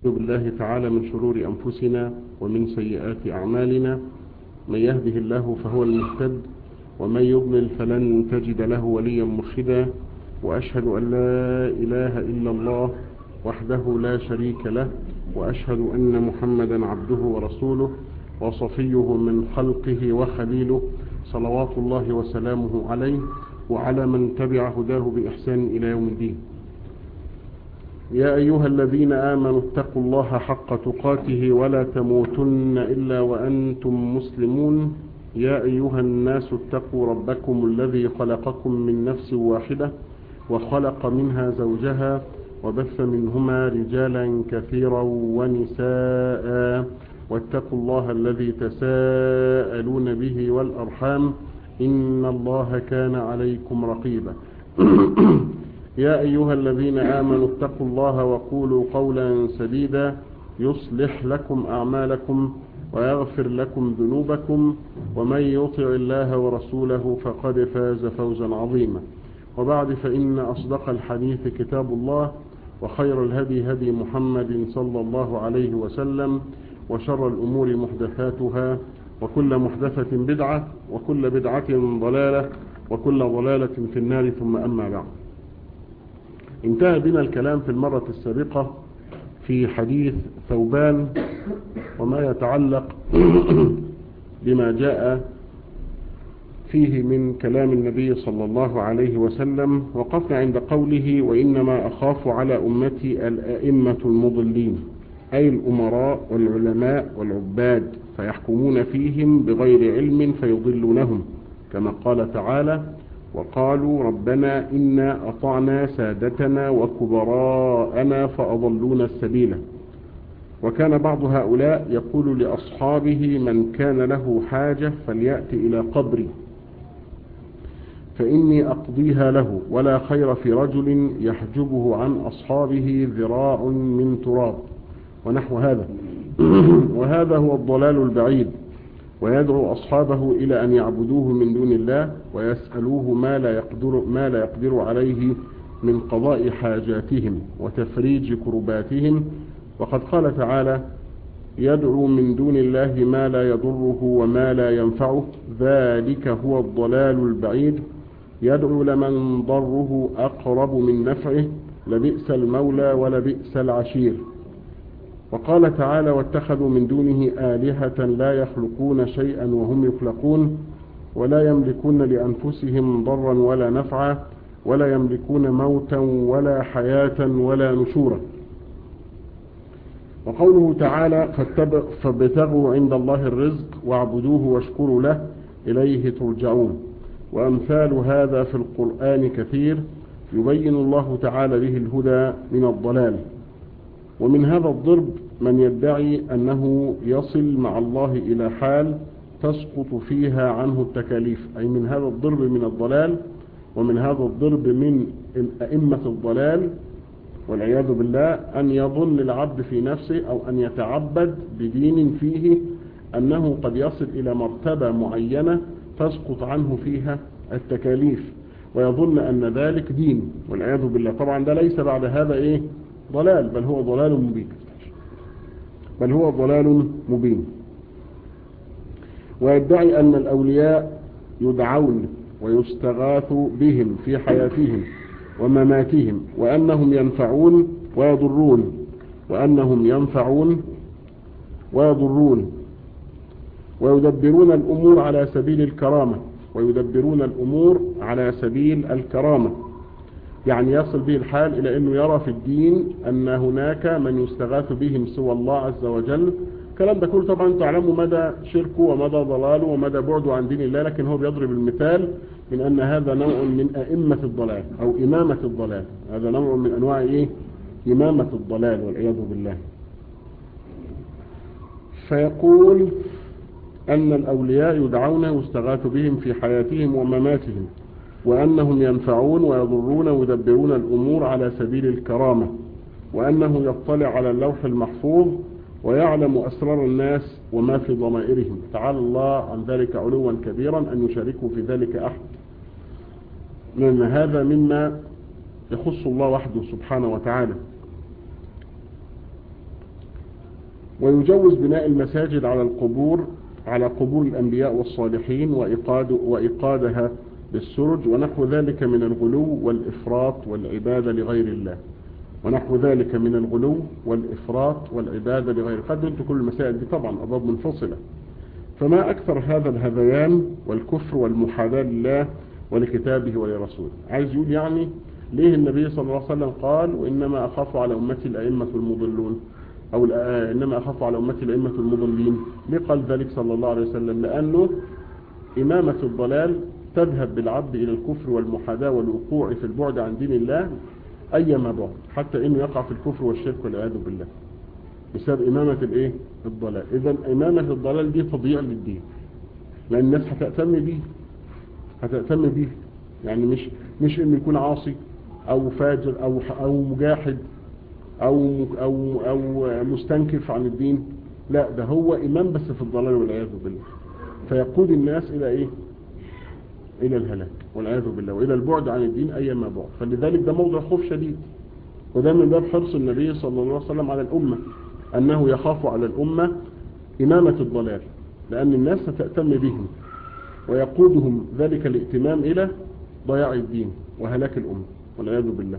بالله تعالى من شرور أنفسنا ومن سيئات أعمالنا من يهده الله فهو المهتد ومن يضلل فلن تجد له وليا مرشدا وأشهد أن لا إله إلا الله وحده لا شريك له وأشهد أن محمدا عبده ورسوله وصفيه من خلقه وخليله صلوات الله وسلامه عليه وعلى من تبع هداه بإحسان إلى يوم الدين يا أيها الذين آمنوا اتقوا الله حق تقاته ولا تموتن إلا وأنتم مسلمون يا أيها الناس اتقوا ربكم الذي خلقكم من نفس واحدة وخلق منها زوجها وبث منهما رجالا كثيرا ونساء واتقوا الله الذي تساءلون به والأرحام إن الله كان عليكم رقيبا يا أيها الذين آمنوا اتقوا الله وقولوا قولا سديدا يصلح لكم أعمالكم ويغفر لكم ذنوبكم ومن يطع الله ورسوله فقد فاز فوزا عظيما وبعد فإن أصدق الحديث كتاب الله وخير الهدي هدي محمد صلى الله عليه وسلم وشر الأمور محدثاتها وكل محدثة بدعة وكل بدعة ضلالة وكل ضلالة في النار ثم أما بعد انتهى بنا الكلام في المرة السابقة في حديث ثوبان وما يتعلق بما جاء فيه من كلام النبي صلى الله عليه وسلم وقفنا عند قوله وإنما أخاف على أمتي الأئمة المضلين أي الأمراء والعلماء والعباد فيحكمون فيهم بغير علم فيضلونهم كما قال تعالى وقالوا ربنا إنا أطعنا سادتنا وكبراءنا فأضلونا السبيل وكان بعض هؤلاء يقول لأصحابه من كان له حاجة فليأتي إلى قبري فإني أقضيها له ولا خير في رجل يحجبه عن أصحابه ذراع من تراب ونحو هذا وهذا هو الضلال البعيد ويدعو أصحابه إلى أن يعبدوه من دون الله ويسألوه ما لا يقدر, ما لا يقدر عليه من قضاء حاجاتهم وتفريج كرباتهم وقد قال تعالى يدعو من دون الله ما لا يضره وما لا ينفعه ذلك هو الضلال البعيد يدعو لمن ضره أقرب من نفعه لبئس المولى ولبئس العشير وقال تعالى واتخذوا من دونه آلهة لا يخلقون شيئا وهم يخلقون ولا يملكون لأنفسهم ضرا ولا نفعا ولا يملكون موتا ولا حياة ولا نشورا وقوله تعالى فابتغوا عند الله الرزق واعبدوه واشكروا له إليه ترجعون وأمثال هذا في القرآن كثير يبين الله تعالى به الهدى من الضلال ومن هذا الضرب من يدعي أنه يصل مع الله إلى حال تسقط فيها عنه التكاليف أي من هذا الضرب من الضلال ومن هذا الضرب من أئمة الضلال والعياذ بالله أن يظن العبد في نفسه أو أن يتعبد بدين فيه أنه قد يصل إلى مرتبة معينة تسقط عنه فيها التكاليف ويظن أن ذلك دين والعياذ بالله طبعا ده ليس بعد هذا إيه ضلال بل هو ضلال مبين بل هو ضلال مبين ويدعي أن الأولياء يدعون ويستغاث بهم في حياتهم ومماتهم وأنهم ينفعون ويضرون وأنهم ينفعون ويضرون ويدبرون الأمور على سبيل الكرامة ويدبرون الأمور على سبيل الكرامة يعني يصل به الحال إلى أنه يرى في الدين أن هناك من يستغاث بهم سوى الله عز وجل الكلام ده كله طبعا تعلموا مدى شركه ومدى ضلاله ومدى بعده عن دين الله لكن هو بيضرب المثال من أن هذا نوع من أئمة الضلال أو إمامة الضلال هذا نوع من أنواع إيه إمامة الضلال والعياذ بالله فيقول أن الأولياء يدعون ويستغاث بهم في حياتهم ومماتهم وأنهم ينفعون ويضرون ويدبرون الأمور على سبيل الكرامة وأنه يطلع على اللوح المحفوظ ويعلم أسرار الناس وما في ضمائرهم تعالى الله عن ذلك علوا كبيرا أن يشاركوا في ذلك أحد لأن هذا مما يخص الله وحده سبحانه وتعالى ويجوز بناء المساجد على القبور على قبور الأنبياء والصالحين وإيقاد وإيقادها بالسرج ونحو ذلك من الغلو والإفراط والعبادة لغير الله ونحو ذلك من الغلو والإفراط والعبادة لغير قد انت كل المسائل دي طبعا أضاب منفصلة فما أكثر هذا الهذيان والكفر والمحاذاة لله ولكتابه ولرسوله عايز يقول يعني ليه النبي صلى الله عليه وسلم قال وإنما أخاف على أمتي الأئمة المضلون أو إنما أخاف على أمتي الأئمة المضلين ليه قال ذلك صلى الله عليه وسلم لأنه إمامة الضلال تذهب بالعبد إلى الكفر والمحاذاة والوقوع في البعد عن دين الله أيما بعد حتى إنه يقع في الكفر والشرك والعياذ بالله بسبب إمامة الإيه؟ الضلال إذا إمامة الضلال دي تضييع للدين لأن الناس هتأتم بيه هتأتم بيه يعني مش مش إنه يكون عاصي أو فاجر أو أو مجاحد أو أو أو مستنكف عن الدين لا ده هو إمام بس في الضلال والعياذ بالله فيقود الناس إلى إيه؟ إلى الهلاك والعياذ بالله وإلى البعد عن الدين أيما بعد فلذلك ده موضع خوف شديد وده من باب حرص النبي صلى الله عليه وسلم على الأمة أنه يخاف على الأمة إمامة الضلال لأن الناس ستأتم بهم ويقودهم ذلك الائتمام إلى ضياع الدين وهلاك الأمة والعياذ بالله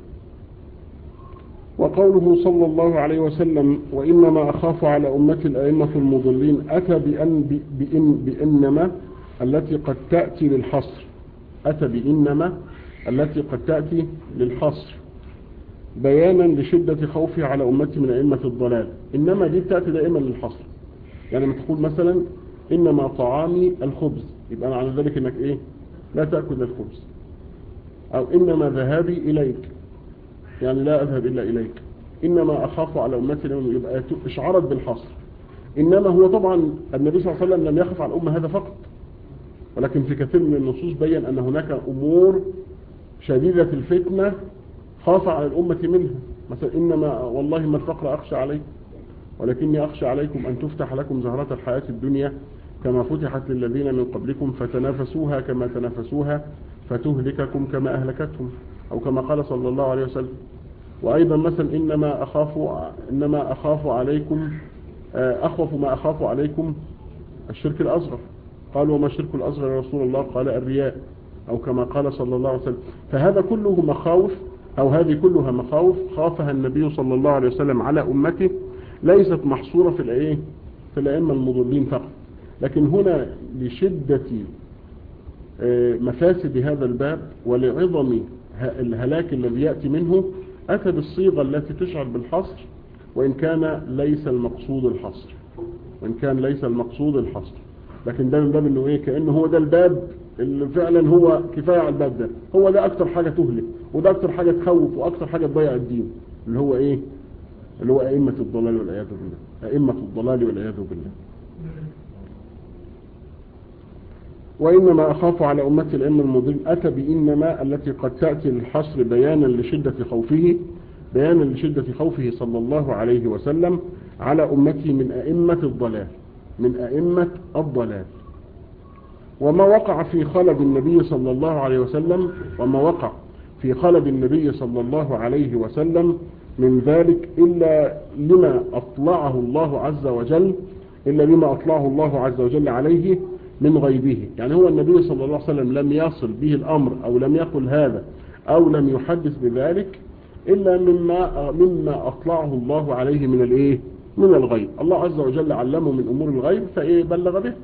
وقوله صلى الله عليه وسلم وإنما أخاف على أمتي الأئمة المضلين أتى بأن بإن بإنما التي قد تأتي للحصر أتى بإنما التي قد تأتي للحصر بيانا لشدة خوفه على أمتي من أئمة الضلال إنما دي بتأتي دائما للحصر يعني ما تقول مثلا إنما طعامي الخبز يبقى معنى ذلك إنك إيه لا تأكل الخبز أو إنما ذهابي إليك يعني لا أذهب إلا إليك إنما أخاف على أمتي يبقى إشعارت بالحصر إنما هو طبعا النبي صلى الله عليه وسلم لم يخف على الأمة هذا فقط ولكن في كثير من النصوص بين أن هناك أمور شديدة الفتنة خاف على الأمة منها مثلا إنما والله ما الفقر أخشى عليكم ولكني أخشى عليكم أن تفتح لكم زهرات الحياة الدنيا كما فتحت للذين من قبلكم فتنافسوها كما تنافسوها فتهلككم كما أهلكتهم أو كما قال صلى الله عليه وسلم وأيضا مثلا إنما أخاف إنما أخاف عليكم أخوف ما أخاف عليكم الشرك الأصغر قالوا وما الشرك الأصغر يا رسول الله قال الرياء أو كما قال صلى الله عليه وسلم فهذا كله مخاوف أو هذه كلها مخاوف خافها النبي صلى الله عليه وسلم على أمته ليست محصورة في الأيه في الأئمة المضلين فقط لكن هنا لشدة مفاسد هذا الباب ولعظم الهلاك الذي يأتي منه أتى بالصيغة التي تشعر بالحصر وإن كان ليس المقصود الحصر وإن كان ليس المقصود الحصر لكن ده من باب انه ايه كأنه هو ده الباب اللي فعلا هو كفاية على الباب ده هو ده اكتر حاجة تهلك وده اكتر حاجة تخوف واكتر حاجة تضيع الدين اللي هو ايه اللي هو ائمة الضلال والعياذ بالله ائمة الضلال والعياذ بالله وإنما أخاف على أمتي الأئمة المضلين أتى بإنما التي قد تأتي للحصر بيانا لشدة خوفه بيانا لشدة خوفه صلى الله عليه وسلم على أمتي من أئمة الضلال من أئمة الضلال وما وقع في خلد النبي صلى الله عليه وسلم وما وقع في خلد النبي صلى الله عليه وسلم من ذلك إلا لما أطلعه الله عز وجل إلا لما أطلعه الله عز وجل عليه من غيبه يعني هو النبي صلى الله عليه وسلم لم يصل به الأمر أو لم يقل هذا أو لم يحدث بذلك إلا مما, مما أطلعه الله عليه من الإيه من الغيب الله عز وجل علمه من أمور الغيب فإيه بلغ به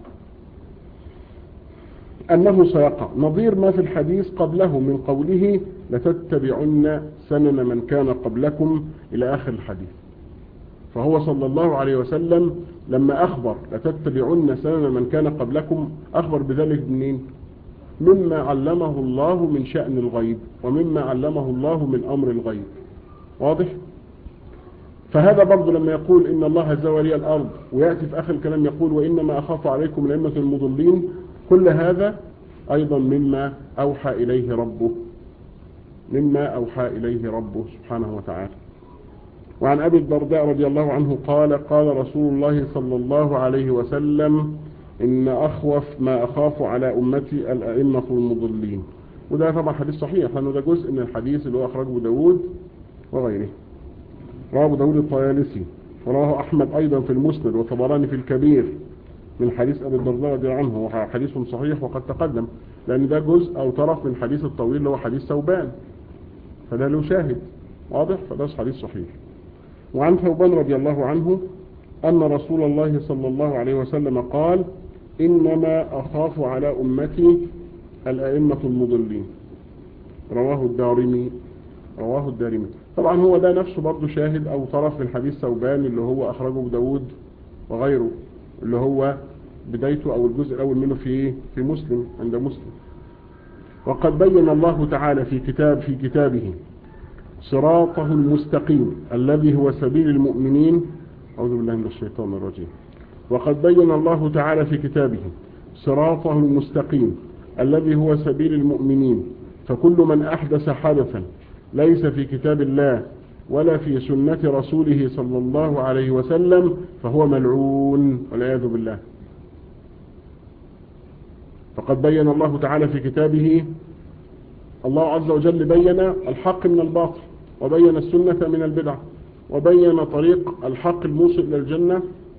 أنه سيقع نظير ما في الحديث قبله من قوله لتتبعن سنن من كان قبلكم إلى آخر الحديث فهو صلى الله عليه وسلم لما أخبر لتتبعن سنن من كان قبلكم أخبر بذلك منين مما علمه الله من شأن الغيب ومما علمه الله من أمر الغيب واضح فهذا برضو لما يقول إن الله زوى الأرض ويأتي في آخر الكلام يقول وإنما أخاف عليكم الأئمة المضلين كل هذا أيضا مما أوحى إليه ربه مما أوحى إليه ربه سبحانه وتعالى وعن أبي الدرداء رضي الله عنه قال قال رسول الله صلى الله عليه وسلم إن أخوف ما أخاف على أمتي الأئمة المضلين وده طبعا حديث صحيح لأنه ده جزء من الحديث اللي هو أخرجه داود وغيره رواه داود الطيالسي ورواه أحمد أيضا في المسند وطبراني في الكبير من حديث أبي الدرداء رضي الله عنه وهو حديث صحيح وقد تقدم لأن ده جزء أو طرف من الحديث الطويل اللي هو حديث ثوبان فده له شاهد واضح فده حديث صحيح وعن ثوبان رضي الله عنه أن رسول الله صلى الله عليه وسلم قال إنما أخاف على أمتي الأئمة المضلين رواه الدارمي رواه الدارمي طبعا هو ده نفسه برضه شاهد أو طرف من حديث ثوبان اللي هو أخرجه داود وغيره اللي هو بدايته أو الجزء الأول منه في في مسلم عند مسلم وقد بين الله تعالى في كتاب في كتابه صراطه المستقيم الذي هو سبيل المؤمنين أعوذ بالله من الشيطان الرجيم وقد بين الله تعالى في كتابه صراطه المستقيم الذي هو سبيل المؤمنين فكل من أحدث حدثا ليس في كتاب الله ولا في سنة رسوله صلى الله عليه وسلم فهو ملعون والعياذ بالله فقد بين الله تعالى في كتابه الله عز وجل بين الحق من الباطل وبين السنة من البدع وبين طريق الحق الموصل إلى الجنة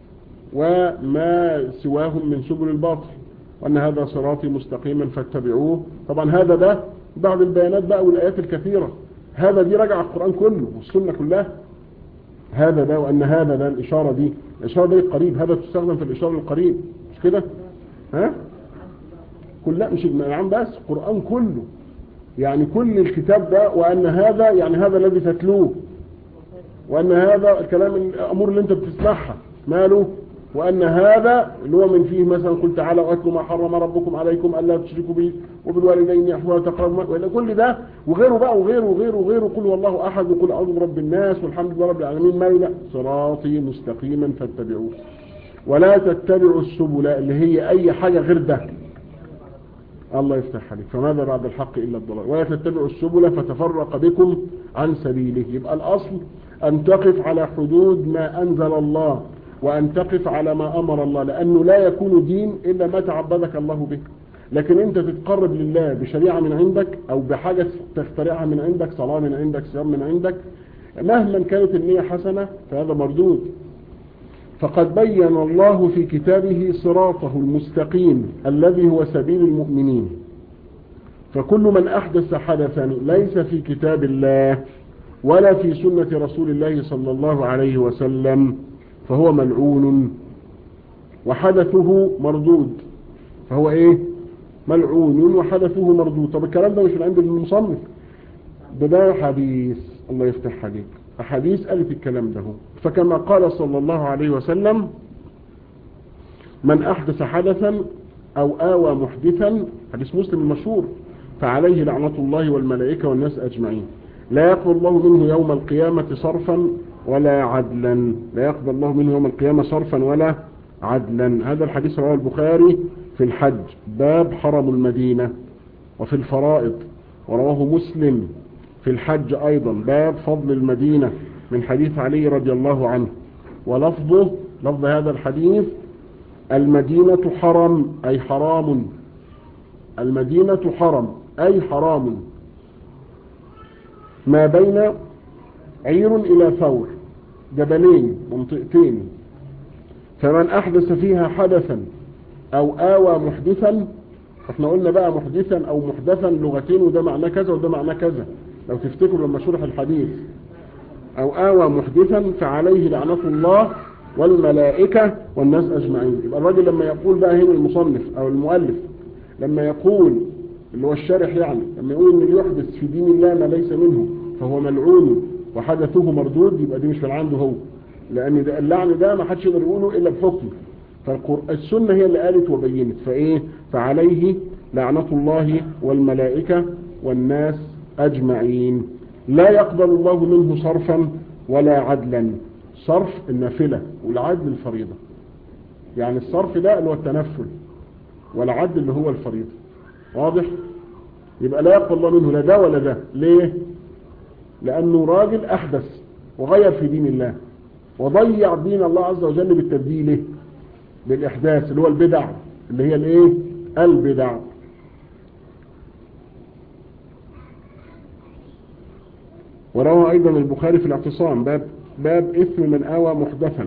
وما سواهم من سبل الباطل وأن هذا صراطي مستقيما فاتبعوه طبعا هذا ده بعض البيانات بقى والآيات الكثيرة هذا دي رجع القرآن كله والسنة كلها هذا ده وأن هذا ده الإشارة دي الإشارة دي القريب هذا تستخدم في الإشارة القريب مش كده ها كلها مش العام بس القرآن كله يعني كل الكتاب ده وأن هذا يعني هذا الذي تتلوه وأن هذا الكلام الأمور اللي أنت بتسمعها ماله وأن هذا اللي هو من فيه مثلا قل تعالى وأتلوا ما حرم ربكم عليكم ألا تشركوا به وبالوالدين إحسانا تقربوا وإلا كل ده وغيره بقى وغيره وغيره وغيره قل والله أحد وقل أعوذ برب الناس والحمد لله رب العالمين ما لا صراطي مستقيما فاتبعوه ولا تتبعوا السبل اللي هي أي حاجة غير ده الله يفتح عليك فماذا بعد الحق إلا الضلال ولا تتبعوا السبل فتفرق بكم عن سبيله يبقى الأصل أن تقف على حدود ما أنزل الله وأن تقف على ما أمر الله لأنه لا يكون دين إلا ما تعبدك الله به لكن أنت تتقرب لله بشريعة من عندك أو بحاجة تخترعها من عندك صلاة من عندك صيام من عندك مهما كانت النية حسنة فهذا مردود فقد بين الله في كتابه صراطه المستقيم الذي هو سبيل المؤمنين فكل من أحدث حدثا ليس في كتاب الله ولا في سنة رسول الله صلى الله عليه وسلم فهو ملعون وحدثه مردود فهو ايه ملعون وحدثه مردود طب الكلام ده مش من عند المصنف ده ده حديث الله يفتح عليك أحاديث قالت الكلام ده فكما قال صلى الله عليه وسلم من أحدث حدثا أو آوى محدثا حديث مسلم المشهور فعليه لعنة الله والملائكة والناس أجمعين لا يقبل الله منه يوم القيامة صرفا ولا عدلا لا يقبل الله منه يوم القيامة صرفا ولا عدلا هذا الحديث رواه البخاري في الحج باب حرم المدينة وفي الفرائض ورواه مسلم في الحج أيضا باب فضل المدينة من حديث علي رضي الله عنه ولفظه لفظ هذا الحديث المدينة حرم أي حرام المدينة حرم أي حرام ما بين عير إلى ثور جبلين منطقتين فمن أحدث فيها حدثا أو آوى محدثا احنا قلنا بقى محدثا أو محدثا لغتين وده معناه كذا وده معناه كذا لو تفتكروا لما شرح الحديث أو آوى محدثا فعليه لعنة الله والملائكة والناس أجمعين يبقى الراجل لما يقول بقى هنا المصنف أو المؤلف لما يقول اللي هو الشارح يعني لما يقول ان اللي يحدث في دين الله ما ليس منه فهو ملعون وحدثه مردود يبقى دي مش من عنده هو لان ده اللعن ده ما حدش يقدر يقوله الا بحكم فالسنة هي اللي قالت وبينت فايه فعليه لعنة الله والملائكة والناس اجمعين لا يقبل الله منه صرفا ولا عدلا صرف النافلة والعدل الفريضة يعني الصرف ده اللي هو التنفل والعدل اللي هو الفريضة واضح يبقى لا يقبل الله منه لا ده ولا ده ليه لأنه راجل أحدث وغير في دين الله وضيع دين الله عز وجل بالتبديل بالإحداث اللي هو البدع اللي هي الايه البدع وروى أيضا البخاري في الاعتصام باب باب إثم من آوى محدثا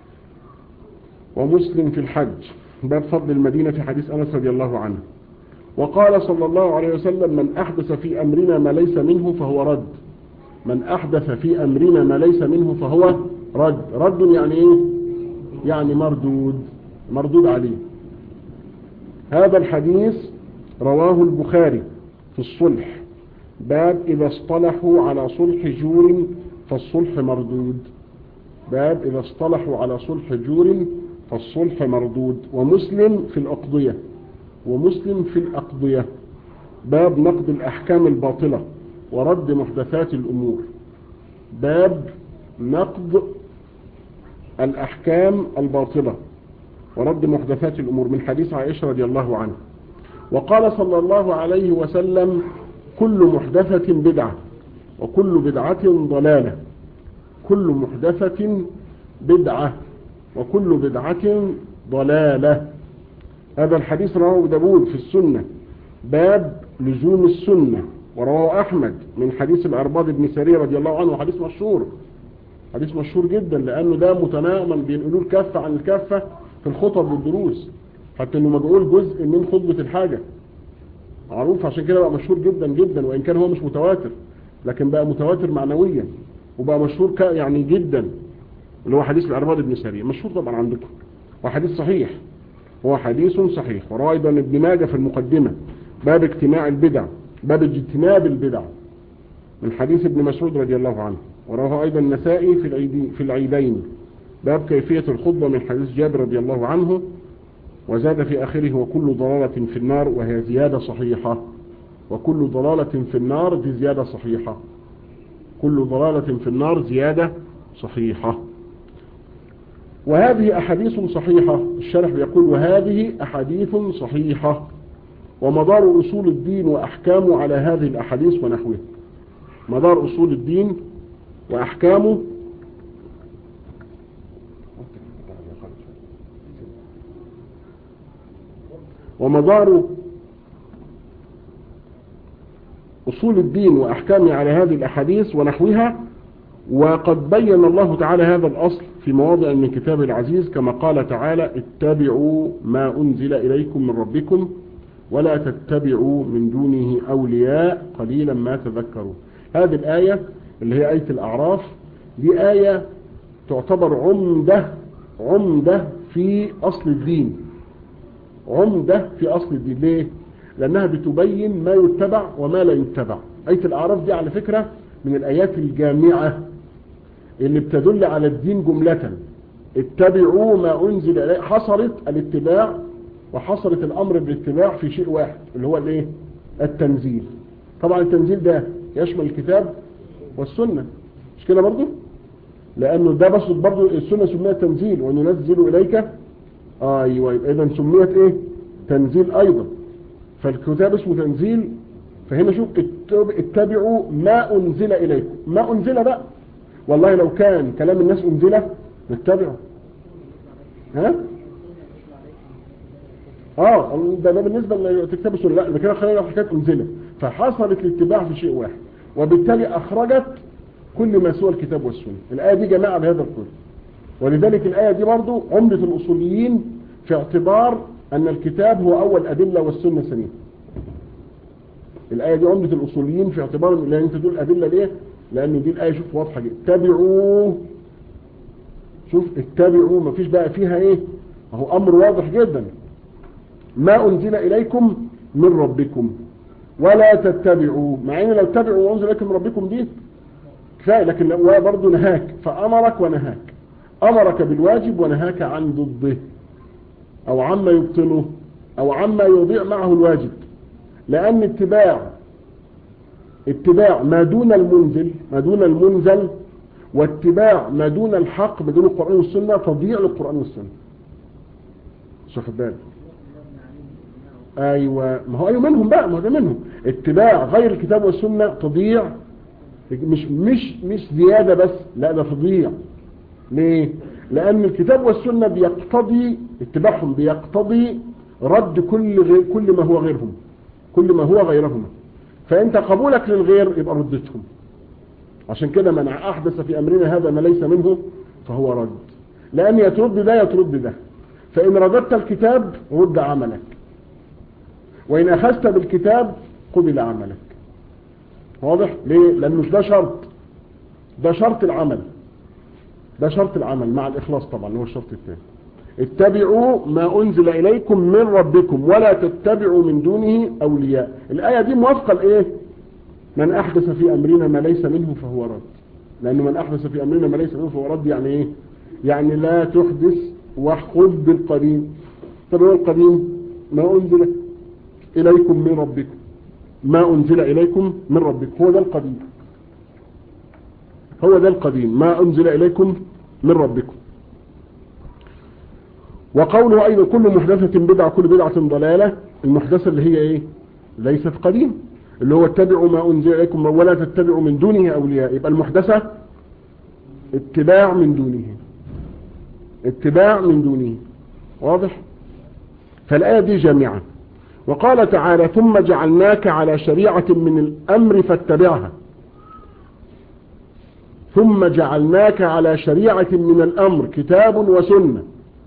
ومسلم في الحج باب فضل المدينة في حديث أنس رضي الله عنه وقال صلى الله عليه وسلم من أحدث في أمرنا ما ليس منه فهو رد من أحدث في أمرنا ما ليس منه فهو رد رد يعني إيه يعني مردود مردود عليه هذا الحديث رواه البخاري في الصلح باب إذا اصطلحوا على صلح جور فالصلح مردود باب إذا اصطلحوا على صلح جور فالصلح مردود ومسلم في الأقضية ومسلم في الأقضية باب نقد الأحكام الباطلة ورد محدثات الأمور باب نقد الأحكام الباطلة ورد محدثات الأمور من حديث عائشة رضي الله عنه وقال صلى الله عليه وسلم كل محدثة بدعة وكل بدعة ضلالة كل محدثة بدعة وكل بدعة ضلالة هذا الحديث رواه داود في السنة باب لزوم السنة ورواه أحمد من حديث الأرباض بن سرية رضي الله عنه حديث مشهور حديث مشهور جدا لأنه ده متناغما بينقلوا الكفة عن الكفة في الخطب والدروس حتى انه مجعول جزء من خطبة الحاجة معروف عشان كده بقى مشهور جدا جدا وإن كان هو مش متواتر لكن بقى متواتر معنويا وبقى مشهور يعني جدا اللي هو حديث الأرباض بن سرية مشهور طبعا عندكم وحديث صحيح هو حديث صحيح وروى أيضا ابن ماجه في المقدمة باب اجتماع البدع باب اجتناب البدع من حديث ابن مسعود رضي الله عنه ورواه أيضا النسائي في العيدين, في العيدين باب كيفية الخطبة من حديث جابر رضي الله عنه وزاد في آخره وكل ضلالة في النار وهي زيادة صحيحة وكل ضلالة في النار دي زيادة صحيحة كل ضلالة في النار زيادة صحيحة وهذه أحاديث صحيحة الشرح يقول وهذه أحاديث صحيحة ومدار أصول الدين وأحكامه على هذه الأحاديث ونحوه مدار أصول الدين وأحكامه ومدار أصول الدين وأحكامه على هذه الأحاديث ونحوها وقد بين الله تعالى هذا الأصل في مواضع من كتاب العزيز كما قال تعالى اتبعوا ما أنزل إليكم من ربكم ولا تتبعوا من دونه أولياء قليلا ما تذكروا هذه الآية اللي هي آية الأعراف دي آية تعتبر عمدة عمدة في أصل الدين عمدة في أصل الدين ليه؟ لأنها بتبين ما يتبع وما لا يتبع آية الأعراف دي على فكرة من الآيات الجامعة اللي بتدل على الدين جملة اتبعوا ما أنزل إليه حصرت الاتباع وحصرت الأمر بالاتباع في شيء واحد اللي هو الايه التنزيل طبعا التنزيل ده يشمل الكتاب والسنة مش كده برضو لأنه ده بس برضو السنة سميت تنزيل وننزل إليك أيوة يبقى إذا سميت إيه تنزيل أيضا فالكتاب اسمه تنزيل فهنا شوف اتبعوا ما أنزل إليكم ما أنزل بقى والله لو كان كلام الناس أنزل نتبعه ها اه ده, ده بالنسبة لكتاب السنة لا ده كده خلينا حكاية أنزلة فحصلت الاتباع في شيء واحد وبالتالي أخرجت كل ما سوى الكتاب والسنة الآية دي جماعة بهذا الكل ولذلك الآية دي برضو عمدة الأصوليين في اعتبار أن الكتاب هو أول أدلة والسنة سنين الآية دي عمدة الأصوليين في اعتبار لأن أنت تقول أدلة ليه لأن دي الآية شوف واضحة جدا اتبعوا شوف اتبعوا مفيش بقى فيها ايه هو أمر واضح جدا ما أنزل إليكم من ربكم ولا تتبعوا مع ان لو تتبعوا وانزل إليكم من ربكم دي كفاية لكن هو برضه نهاك فأمرك ونهاك أمرك بالواجب ونهاك عن ضده أو عما يبطله أو عما يضيع معه الواجب لأن اتباع اتباع ما دون المنزل ما دون المنزل واتباع ما دون الحق بدون القرآن والسنة تضيع للقرآن والسنة شوف بالك ايوه ما هو ايوه منهم بقى ما هو ده منهم اتباع غير الكتاب والسنة تضيع مش مش مش زيادة بس لا ده تضيع ليه لان الكتاب والسنة بيقتضي اتباعهم بيقتضي رد كل غير كل ما هو غيرهم كل ما هو غيرهما فانت قبولك للغير يبقى ردتهم عشان كده من أحدث في أمرنا هذا ما ليس منه فهو رد لأن يترد ده يترد ده فإن رددت الكتاب رد عملك وإن أخذت بالكتاب قبل عملك واضح ليه لأنه ده شرط ده شرط العمل ده شرط العمل مع الإخلاص طبعا هو الشرط الثاني اتبعوا ما أنزل إليكم من ربكم ولا تتبعوا من دونه أولياء الآية دي موافقة لإيه من أحدث في أمرنا ما ليس منه فهو رد لأنه من أحدث في أمرنا ما ليس منه فهو رد يعني إيه يعني لا تحدث وخذ بالقديم طب هو القديم ما أنزل إليكم من ربكم ما أنزل إليكم من ربكم هو ده القديم هو ده القديم ما أنزل إليكم من ربكم وقوله أيضا كل محدثة بدعة كل بدعة ضلالة المحدثة اللي هي إيه ليست قديم اللي هو اتبعوا ما أنزل إليكم ولا تتبعوا من دونه أولياء يبقى المحدثة اتباع من دونه اتباع من دونه واضح فالآية دي جامعة وقال تعالى ثم جعلناك على شريعة من الأمر فاتبعها ثم جعلناك على شريعة من الأمر كتاب وسنة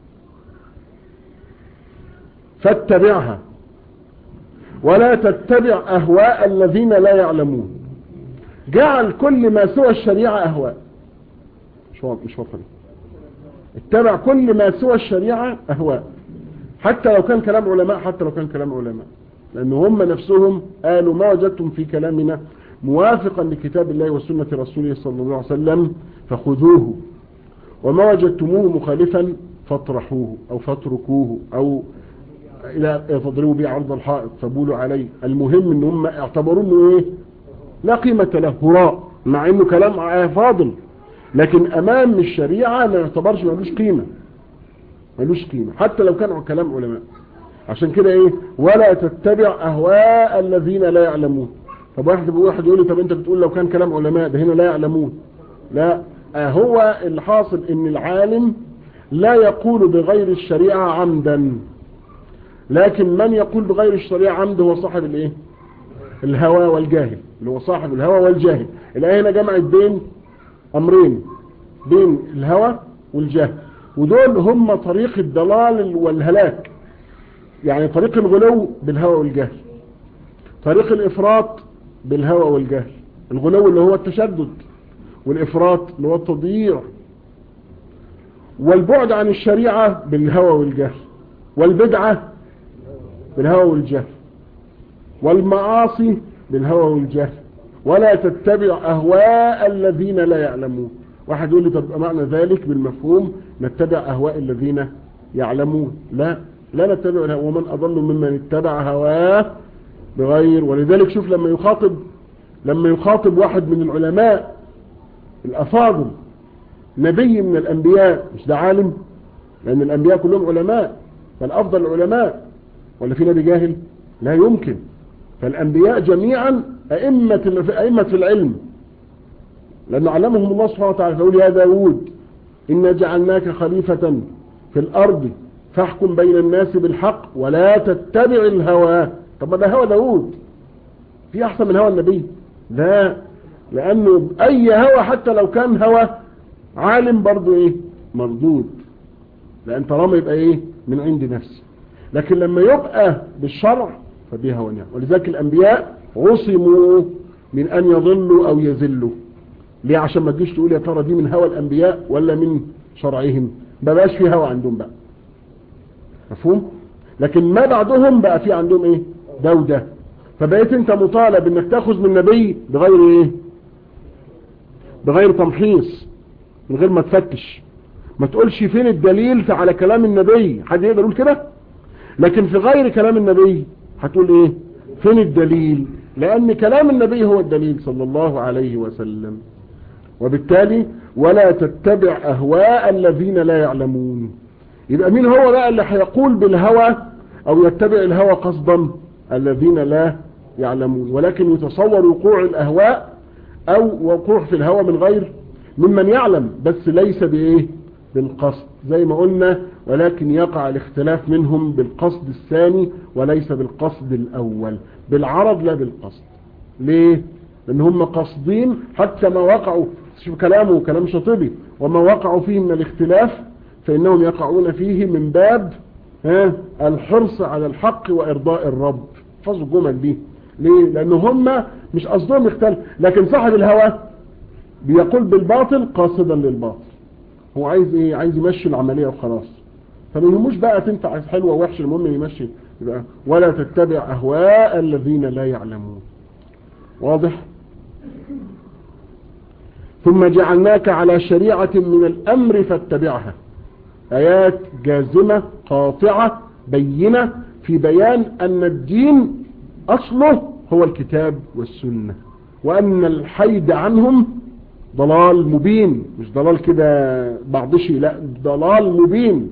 فاتبعها ولا تتبع أهواء الذين لا يعلمون جعل كل ما سوى الشريعة أهواء مش واضح مش واضح اتبع كل ما سوى الشريعة أهواء حتى لو كان كلام علماء حتى لو كان كلام علماء لأن هم نفسهم قالوا ما وجدتم في كلامنا موافقا لكتاب الله وسنة رسوله صلى الله عليه وسلم فخذوه وما وجدتموه مخالفا فاطرحوه أو فاتركوه أو إلى تضربوا به عرض الحائط فبولوا عليه المهم ان هم اعتبروا انه ايه لا قيمة له هراء مع انه كلام فاضل لكن امام الشريعة ما يعتبرش ملوش قيمة ملوش قيمة حتى لو كان كلام علماء عشان كده ايه ولا تتبع اهواء الذين لا يعلمون طب واحد واحد يقول لي طب انت بتقول لو كان كلام علماء ده هنا لا يعلمون لا هو اللي حاصل ان العالم لا يقول بغير الشريعة عمدا لكن من يقول بغير الشريعة عمد هو صاحب الايه الهوى والجاهل اللي هو صاحب الهوى والجاهل الآية هنا جمعت بين أمرين بين الهوى والجهل ودول هم طريق الضلال والهلاك يعني طريق الغلو بالهوى والجهل طريق الإفراط بالهوى والجهل الغلو اللي هو التشدد والإفراط اللي هو التضييع والبعد عن الشريعة بالهوى والجهل والبدعة بالهوى والجهل والمعاصي بالهوى والجهل ولا تتبع أهواء الذين لا يعلمون واحد يقول لي طب معنى ذلك بالمفهوم نتبع أهواء الذين يعلمون لا لا نتبع الهوى ومن أضل ممن اتبع هواه بغير ولذلك شوف لما يخاطب لما يخاطب واحد من العلماء الأفاضل نبي من الأنبياء مش ده عالم لأن الأنبياء كلهم علماء فالأفضل العلماء ولا في نبي جاهل لا يمكن فالأنبياء جميعا أئمة, أئمة في العلم لأنه علمهم الله سبحانه وتعالى فقول يا داود إنا جعلناك خليفة في الأرض فاحكم بين الناس بالحق ولا تتبع الهوى طب ما ده هوى داود في أحسن من هوى النبي لا لأنه أي هوى حتى لو كان هوى عالم برضو إيه مردود لأن طالما يبقى إيه من عند نفسه لكن لما يبقى بالشرع فبها ونعم ولذلك الأنبياء عصموا من أن يضلوا أو يذلوا ليه عشان ما تجيش تقول يا ترى دي من هوى الأنبياء ولا من شرعهم ما بقاش في هوى عندهم بقى مفهوم لكن ما بعدهم بقى في عندهم ايه ده وده فبقيت انت مطالب انك تاخذ من النبي بغير ايه بغير تمحيص من غير ما تفتش ما تقولش فين الدليل على كلام النبي حد يقدر يقول كده لكن في غير كلام النبي هتقول ايه فين الدليل لان كلام النبي هو الدليل صلى الله عليه وسلم وبالتالي ولا تتبع اهواء الذين لا يعلمون يبقى مين هو بقى اللي هيقول بالهوى او يتبع الهوى قصدا الذين لا يعلمون ولكن يتصور وقوع الاهواء او وقوع في الهوى من غير ممن يعلم بس ليس بايه بالقصد زي ما قلنا ولكن يقع الاختلاف منهم بالقصد الثاني وليس بالقصد الاول بالعرض لا بالقصد ليه لان هم قاصدين حتى ما وقعوا شوف كلامه كلام شاطبي وما وقعوا فيه من الاختلاف فانهم يقعون فيه من باب ها الحرص على الحق وارضاء الرب احفظوا الجمل دي ليه لان هم مش قصدهم يختلف لكن صاحب الهوى بيقول بالباطل قاصدا للباطل هو عايز ايه عايز يمشي العمليه وخلاص فما يهموش بقى تنفع حلوه وحشه المهم يمشي يبقى ولا تتبع اهواء الذين لا يعلمون واضح ثم جعلناك على شريعة من الأمر فاتبعها آيات جازمة قاطعة بينة في بيان أن الدين أصله هو الكتاب والسنة وأن الحيد عنهم ضلال مبين مش ضلال كده بعض شيء لا ضلال مبين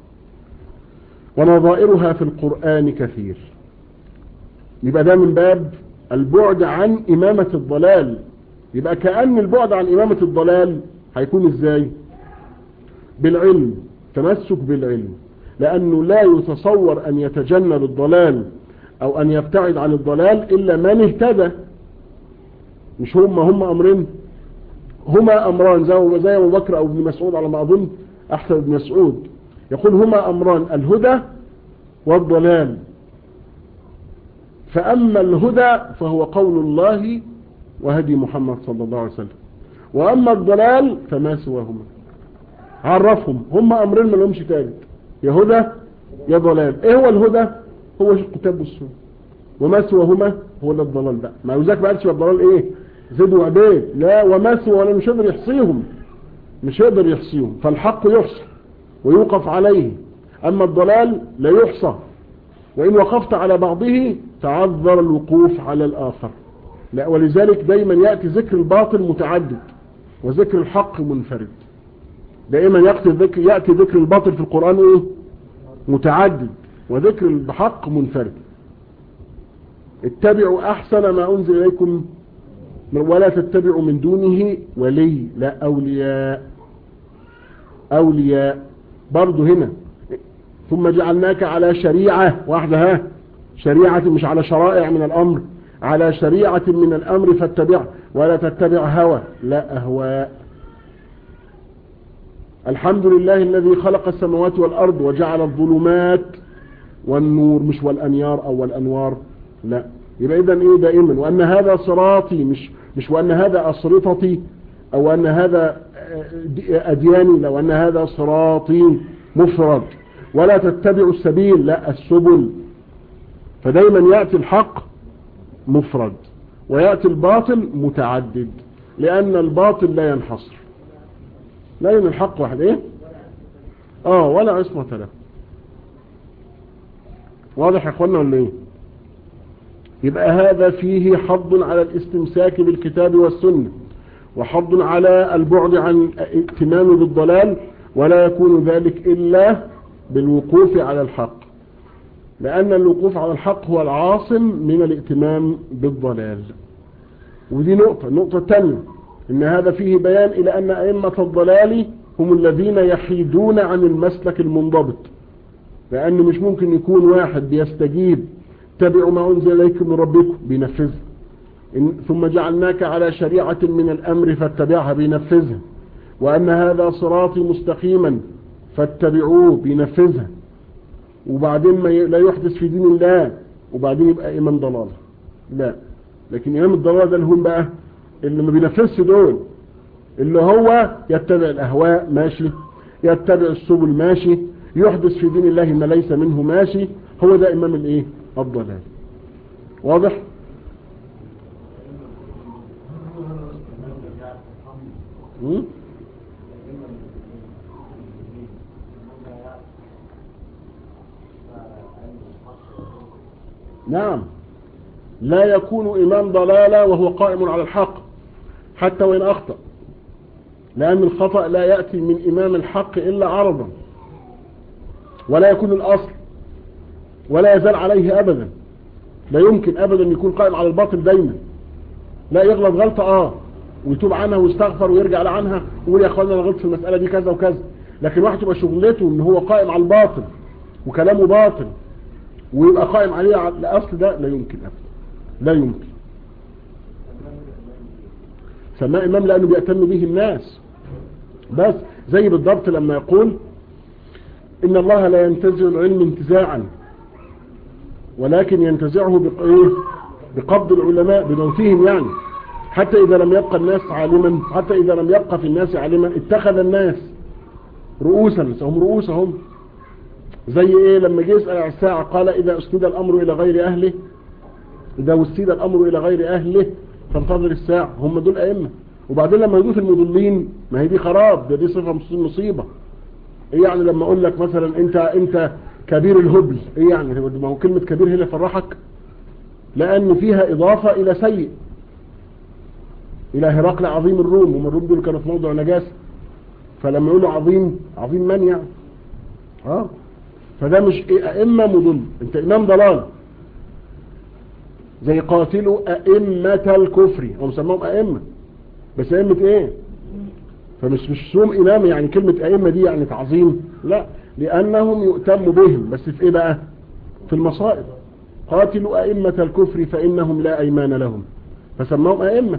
ونظائرها في القرآن كثير يبقى ده من باب البعد عن إمامة الضلال يبقى كأن البعد عن إمامة الضلال هيكون ازاي بالعلم تمسك بالعلم لأنه لا يتصور أن يتجنب الضلال أو أن يبتعد عن الضلال إلا من اهتدى مش هم هم أمرين هما أمران زي زي أبو بكر أو ابن مسعود على ما أظن أحسن ابن مسعود يقول هما أمران الهدى والضلال فأما الهدى فهو قول الله وهدي محمد صلى الله عليه وسلم وأما الضلال فما سواهما عرفهم هم أمرين ما لهمش ثالث يا هدى يا ضلال ايه هو الهدى هو الكتاب والسنة وما سواهما هو ده الضلال بقى ما يوزاك بقى قالش الضلال ايه زيد وعبيد لا وما سوى ولا مش يقدر يحصيهم مش يقدر يحصيهم فالحق يحصى ويوقف عليه أما الضلال لا يحصى وإن وقفت على بعضه تعذر الوقوف على الآخر لا ولذلك دايما يأتي ذكر الباطل متعدد وذكر الحق منفرد دائما يأتي ذكر, يأتي ذكر الباطل في القرآن ايه متعدد وذكر الحق منفرد اتبعوا أحسن ما أنزل إليكم ولا تتبعوا من دونه ولي لا أولياء أولياء برضو هنا ثم جعلناك على شريعة واحدة ها شريعة مش على شرائع من الأمر على شريعة من الأمر فاتبع ولا تتبع هوى لا أهواء الحمد لله الذي خلق السماوات والأرض وجعل الظلمات والنور مش والأنيار أو والأنوار لا يبقى إذا إيه دائما وأن هذا صراطي مش مش وأن هذا أسرطتي أو أن هذا أدياني لو أن هذا صراطي مفرد ولا تتبعوا السبيل لا السبل فدايما يأتي الحق مفرد ويأتي الباطل متعدد لأن الباطل لا ينحصر لا ين الحق واحد ايه اه ولا عصمة له واضح يا اخوانا ولا ايه يبقى هذا فيه حض على الاستمساك بالكتاب والسنة وحض على البعد عن ائتمام بالضلال ولا يكون ذلك إلا بالوقوف على الحق لأن الوقوف على الحق هو العاصم من الائتمام بالضلال ودي نقطة النقطة الثانية إن هذا فيه بيان إلى أن أئمة الضلال هم الذين يحيدون عن المسلك المنضبط لأن مش ممكن يكون واحد بيستجيب اتبعوا ما أنزل إليكم من ربكم بينفذها ثم جعلناك على شريعة من الأمر فاتبعها بينفذها وأن هذا صراطي مستقيما فاتبعوه بينفذها وبعدين ما لا يحدث في دين الله وبعدين يبقى إمام ضلال لا لكن إمام الضلال ده اللي هم بقى اللي ما بينفذش دول اللي هو يتبع الأهواء ماشي يتبع السبل ماشي يحدث في دين الله ما ليس منه ماشي هو ده إمام الإيه الضلال واضح م? نعم لا يكون إمام ضلالة وهو قائم على الحق حتى وإن أخطأ لأن الخطأ لا يأتي من إمام الحق إلا عرضا ولا يكون الأصل ولا يزال عليه أبدا لا يمكن أبدا يكون قائم على الباطل دايما لا يغلط غلطة آه ويتوب عنها ويستغفر ويرجع لعنها ويقول يا أخوانا أنا غلطت في المسألة دي كذا وكذا لكن واحد تبقى شغلته إن هو قائم على الباطل وكلامه باطل ويبقى قائم عليه على الأصل ده لا يمكن أبدا لا يمكن سماه إمام لأنه بيأتم به الناس بس زي بالضبط لما يقول إن الله لا ينتزع العلم انتزاعا ولكن ينتزعه بإيه؟ بقبض العلماء بموتهم يعني حتى إذا لم يبقى الناس عالما حتى إذا لم يبقى في الناس عالما اتخذ الناس رؤوسا هم رؤوسهم زي ايه لما جه يسأل على الساعة قال إذا أسند الأمر إلى غير أهله إذا وسيد الأمر إلى غير أهله فانتظر الساعة هم دول أئمة وبعدين لما يدوث المضلين ما هي دي خراب ده دي صفة مصيبة ايه يعني لما اقول لك مثلا انت انت كبير الهبل ايه يعني ما هو كلمة كبير هنا فرحك لان فيها اضافة الى سيء الى هرقل عظيم الروم وما الروم دول كانوا في موضع نجاسة فلما يقولوا عظيم عظيم من يعني اه فده مش ايه ائمة مضل انت امام ضلال زي قاتلوا ائمة الكفر هم سموهم ائمة بس ائمة ايه فمش مش سوم امام يعني كلمة ائمة دي يعني تعظيم لا لانهم يؤتم بهم بس في ايه بقى في المصائب قاتلوا ائمة الكفر فانهم لا ايمان لهم فسموهم ائمة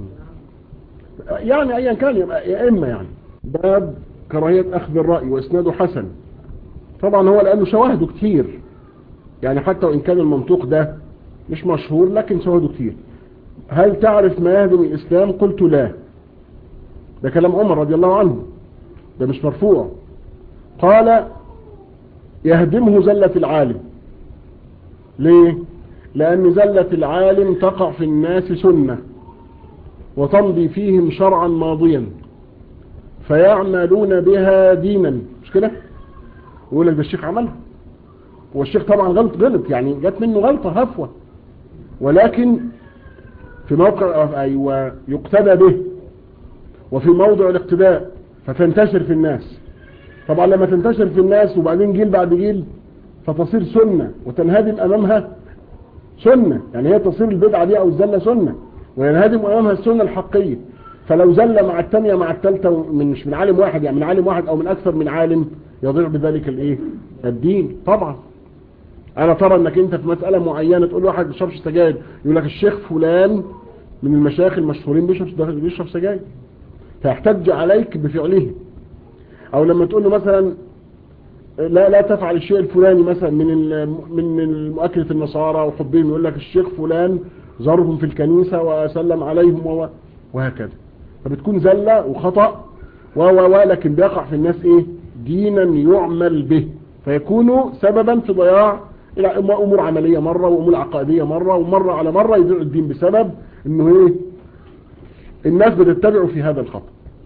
يعني ايا كان يبقى ائمة يعني باب كراهية اخذ الرأي واسناده حسن طبعا هو لانه شواهده كتير يعني حتى وان كان المنطوق ده مش مشهور لكن شواهده كتير هل تعرف ما يهدم الاسلام قلت لا ده كلام عمر رضي الله عنه ده مش مرفوع قال يهدمه زلة العالم ليه لأن زلة العالم تقع في الناس سنة وتمضي فيهم شرعا ماضيا فيعملون بها دينا مش كده يقول لك ده الشيخ عملها والشيخ طبعا غلط غلط يعني جت منه غلطة هفوة ولكن في موقع أيوة يقتدى به وفي موضع الاقتداء فتنتشر في الناس طبعا لما تنتشر في الناس وبعدين جيل بعد جيل فتصير سنة وتنهدم أمامها سنة يعني هي تصير البدعة دي أو الزلة سنة وينهدم أمامها السنة الحقية فلو زل مع الثانية مع الثالثة من مش من عالم واحد يعني من عالم واحد أو من أكثر من عالم يضيع بذلك الإيه الدين طبعا أنا ترى أنك أنت في مسألة معينة تقول واحد بيشربش سجاير يقول لك الشيخ فلان من المشايخ المشهورين بيشرب بيشرب سجاير فيحتج عليك بفعله او لما تقول له مثلا لا لا تفعل الشيء الفلاني مثلا من من المؤكلة النصارى وحبهم يقول لك الشيخ فلان زارهم في الكنيسة وسلم عليهم وهكذا فبتكون زلة وخطأ و و لكن بيقع في الناس ايه دينا يعمل به فيكون سببا في ضياع الى امور عملية مرة وامور عقائدية مرة ومرة على مرة يضيع الدين بسبب انه ايه الناس بتتبعوا في هذا الخطأ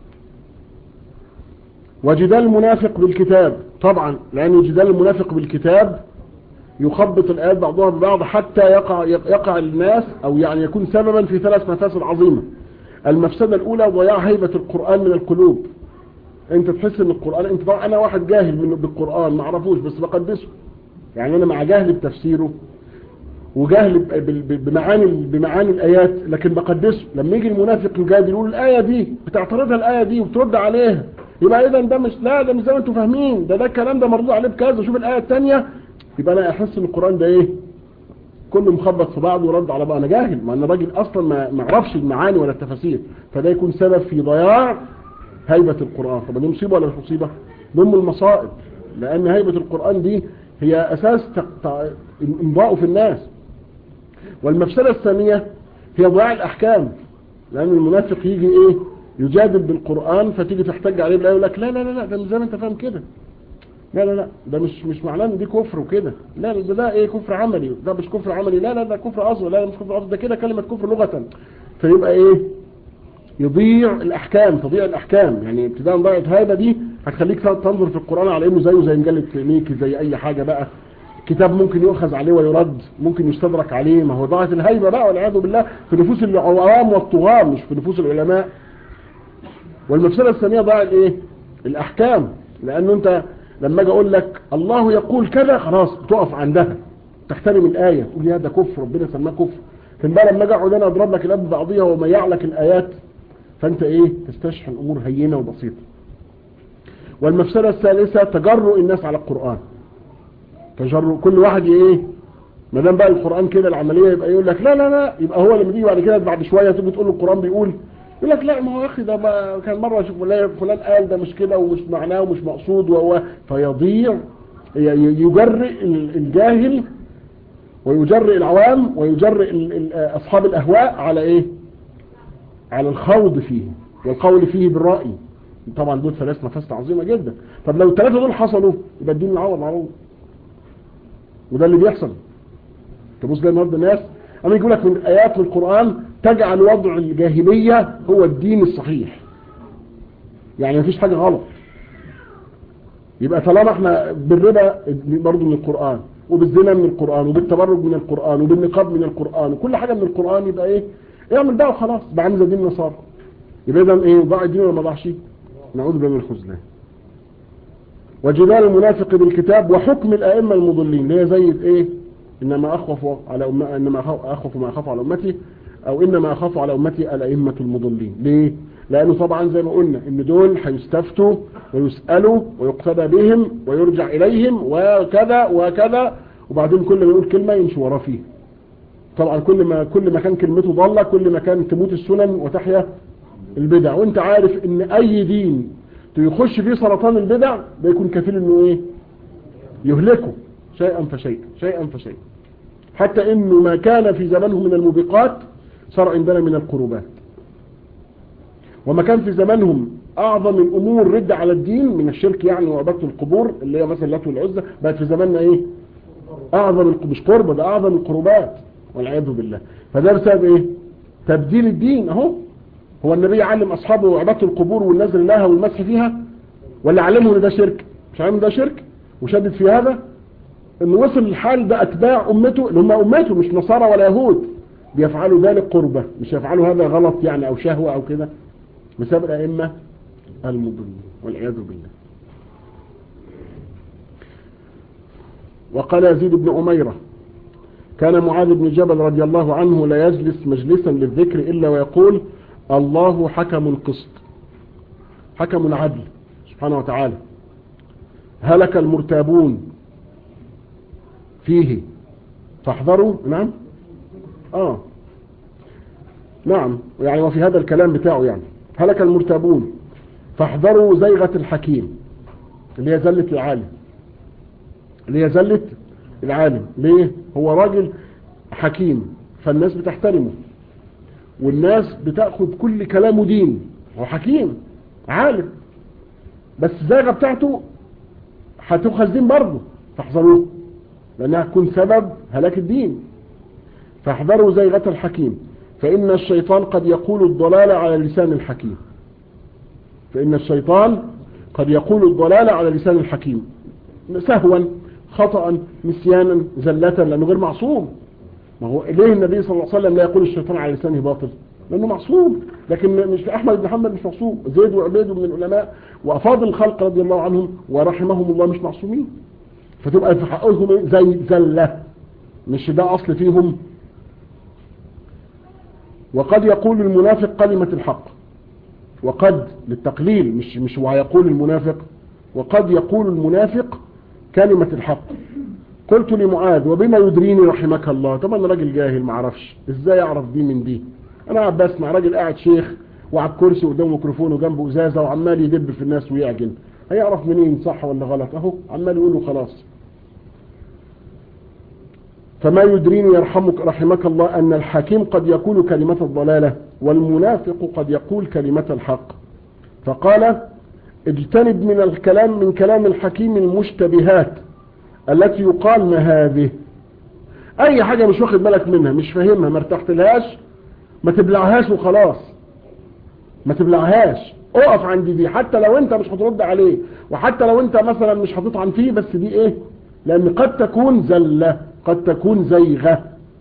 وجدال المنافق بالكتاب طبعا لأن جدال المنافق بالكتاب يخبط الآيات بعضها ببعض حتى يقع, يقع الناس أو يعني يكون سببا في ثلاث مفاسد عظيمة المفسدة الأولى ضياع هيبة القرآن من القلوب انت تحس ان القرآن انت طبعا انا واحد جاهل من بالقرآن ما اعرفوش بس بقدسه يعني انا مع جهل بتفسيره وجهل بمعاني بمعاني الايات لكن بقدسه لما يجي المنافق يجادل يقول الايه دي بتعترضها الايه دي وبترد عليها يبقى اذا ده مش لا ده مش زي ما انتم فاهمين ده ده الكلام ده مردود عليه بكذا شوف الايه الثانيه يبقى انا احس ان القران ده ايه كله مخبط في بعض ورد على بعض انا جاهل ما انا راجل اصلا ما ما اعرفش المعاني ولا التفاسير فده يكون سبب في ضياع هيبه القران طب دي مصيبه ولا مش مصيبه ضمن المصائب لان هيبه القران دي هي اساس انضاءه في الناس والمفسده الثانيه هي ضياع الاحكام لان المنافق يجي ايه يجادل بالقرآن فتيجي تحتج عليه بلا يقول لك لا لا لا لا ده مش زي ما انت فاهم كده لا لا لا ده مش مش معناه ان دي كفر وكده لا ده ده ايه كفر عملي ده مش كفر عملي لا لا ده كفر اصغر لا, لا مش كفر اصغر ده كده كلمة كفر لغة فيبقى ايه يضيع الاحكام تضيع الاحكام يعني ابتداء ضيعة هذا دي هتخليك تنظر في القرآن على انه زيه زي مجلة ميكي زي اي حاجة بقى كتاب ممكن يؤخذ عليه ويرد ممكن يستدرك عليه ما هو ضاعت الهيبة بقى والعياذ بالله في نفوس العوام والطغاة مش في نفوس العلماء والمفسدة الثانية ضاع الايه الاحكام لانه انت لما اجي اقول لك الله يقول كذا خلاص تقف عندها تحترم الايه تقول يا ده كفر ربنا سماه كفر لكن بقى لما اجي اقعد انا اضرب لك الاب بعضيها وميع لك الايات فانت ايه تستشحن امور هينه وبسيطه والمفسده الثالثه تجرؤ الناس على القران تجرؤ كل واحد ايه ما دام بقى القران كده العمليه يبقى يقول لك لا لا لا يبقى هو لما تيجي بعد كده بعد شويه تيجي تقول له القران بيقول يقول لك لا ما هو يا اخي ده ما كان مره شوف فلان قال ده مش كده ومش معناه ومش مقصود وهو فيضيع يجرئ الجاهل ويجرئ العوام ويجرئ اصحاب الاهواء على ايه على الخوض فيه والقول فيه بالرأي طبعا دول ثلاث مفاسد عظيمة جدا طب لو الثلاثة دول حصلوا يبقى الدين العوض معروف وده اللي بيحصل تبص زي النهارده الناس اما يقول لك من ايات من القرآن تجعل وضع الجاهلية هو الدين الصحيح يعني مفيش حاجة غلط يبقى طالما احنا بالربا برضه من القرآن وبالزنا من القرآن وبالتبرج من القرآن وبالنقاب من القرآن وكل حاجة من القرآن يبقى ايه اعمل ده وخلاص بقى عامل زي دين النصارى يبقى اذا ايه ضاع الدين ولا ما ضاعش نعوذ بالله من الخذلان وجدال المنافق بالكتاب وحكم الائمه المضلين اللي هي زي ايه انما اخوف على أم... انما اخوف ما اخاف على امتي او انما اخاف على امتي الائمه المضلين ليه لانه طبعا زي ما قلنا ان دول هيستفتوا ويسالوا ويقتدى بهم ويرجع اليهم وكذا وكذا وبعدين كل ما يقول كلمه يمشي وراه فيه طبعا كل ما كل ما كان كلمته ضاله كل ما كان تموت السنن وتحيا البدع وانت عارف ان اي دين يخش فيه سرطان البدع ده يكون كفيل انه ايه يهلكه شيئا فشيئا شيئا فشيئا حتى انه ما كان في زمانه من الموبقات صار عندنا من القربات وما كان في زمانهم اعظم الامور رد على الدين من الشرك يعني وعباده القبور اللي هي مثلا اللات والعزى بقت في زماننا ايه اعظم مش قربه ده اعظم القربات والعياذ بالله فده بسبب ايه تبديل الدين اهو هو النبي علم اصحابه عباده القبور والنزل لها والمسح فيها ولا علمهم ان ده شرك مش علمهم ده شرك وشدد في هذا انه وصل الحال ده اتباع امته اللي هم امته مش نصارى ولا يهود بيفعلوا ذلك قربة مش يفعلوا هذا غلط يعني او شهوة او كده بسبب الائمة المضلين والعياذ بالله وقال يزيد بن أميرة كان معاذ بن جبل رضي الله عنه لا يجلس مجلسا للذكر إلا ويقول الله حكم قسط حكم عدل سبحانه وتعالى هلك المرتابون فيه فاحذروا نعم اه نعم يعني وفي هذا الكلام بتاعه يعني هلك المرتابون فاحذروا زيغة الحكيم اللي هي زلة العالم اللي هي زلة العالم ليه هو راجل حكيم فالناس بتحترمه والناس بتأخذ كل كلامه دين هو حكيم عالم بس الزيغة بتاعته هتؤخذ دين برضه فاحذروه لأنها تكون سبب هلاك الدين فاحذروا زيغة الحكيم فإن الشيطان قد يقول الضلال على لسان الحكيم فإن الشيطان قد يقول الضلال على لسان الحكيم سهوا خطأ نسيانا زلة لأنه غير معصوم ما هو ليه النبي صلى الله عليه وسلم لا يقول الشيطان على لسانه باطل لأنه معصوم لكن مش أحمد بن محمد مش معصوم زيد وعبيد من العلماء وأفاضل الخلق رضي الله عنهم ورحمهم الله مش معصومين فتبقى في حقهم زي زلة مش ده أصل فيهم وقد يقول المنافق كلمة الحق وقد للتقليل مش مش ويقول المنافق وقد يقول المنافق كلمة الحق قلت لمعاذ وبما يدريني رحمك الله طبعا انا راجل جاهل ما اعرفش ازاي اعرف دي من دي انا قاعد بسمع راجل قاعد شيخ وعلى الكرسي قدامه ميكروفون وجنبه ازازه وعمال يدب في الناس ويعجن هيعرف منين صح ولا غلط اهو عمال يقول له خلاص فما يدريني يرحمك رحمك الله أن الحكيم قد يقول كلمة الضلالة والمنافق قد يقول كلمة الحق فقال اجتنب من الكلام من كلام الحكيم المشتبهات التي يقال ما هذه اي حاجة مش واخد بالك منها مش فاهمها ما ارتحتلهاش ما تبلعهاش وخلاص ما تبلعهاش اقف عند دي حتى لو انت مش هترد عليه وحتى لو انت مثلا مش هتطعن فيه بس دي ايه لان قد تكون زلة قد تكون زيغة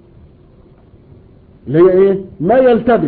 اللي هي ايه ما يلتبس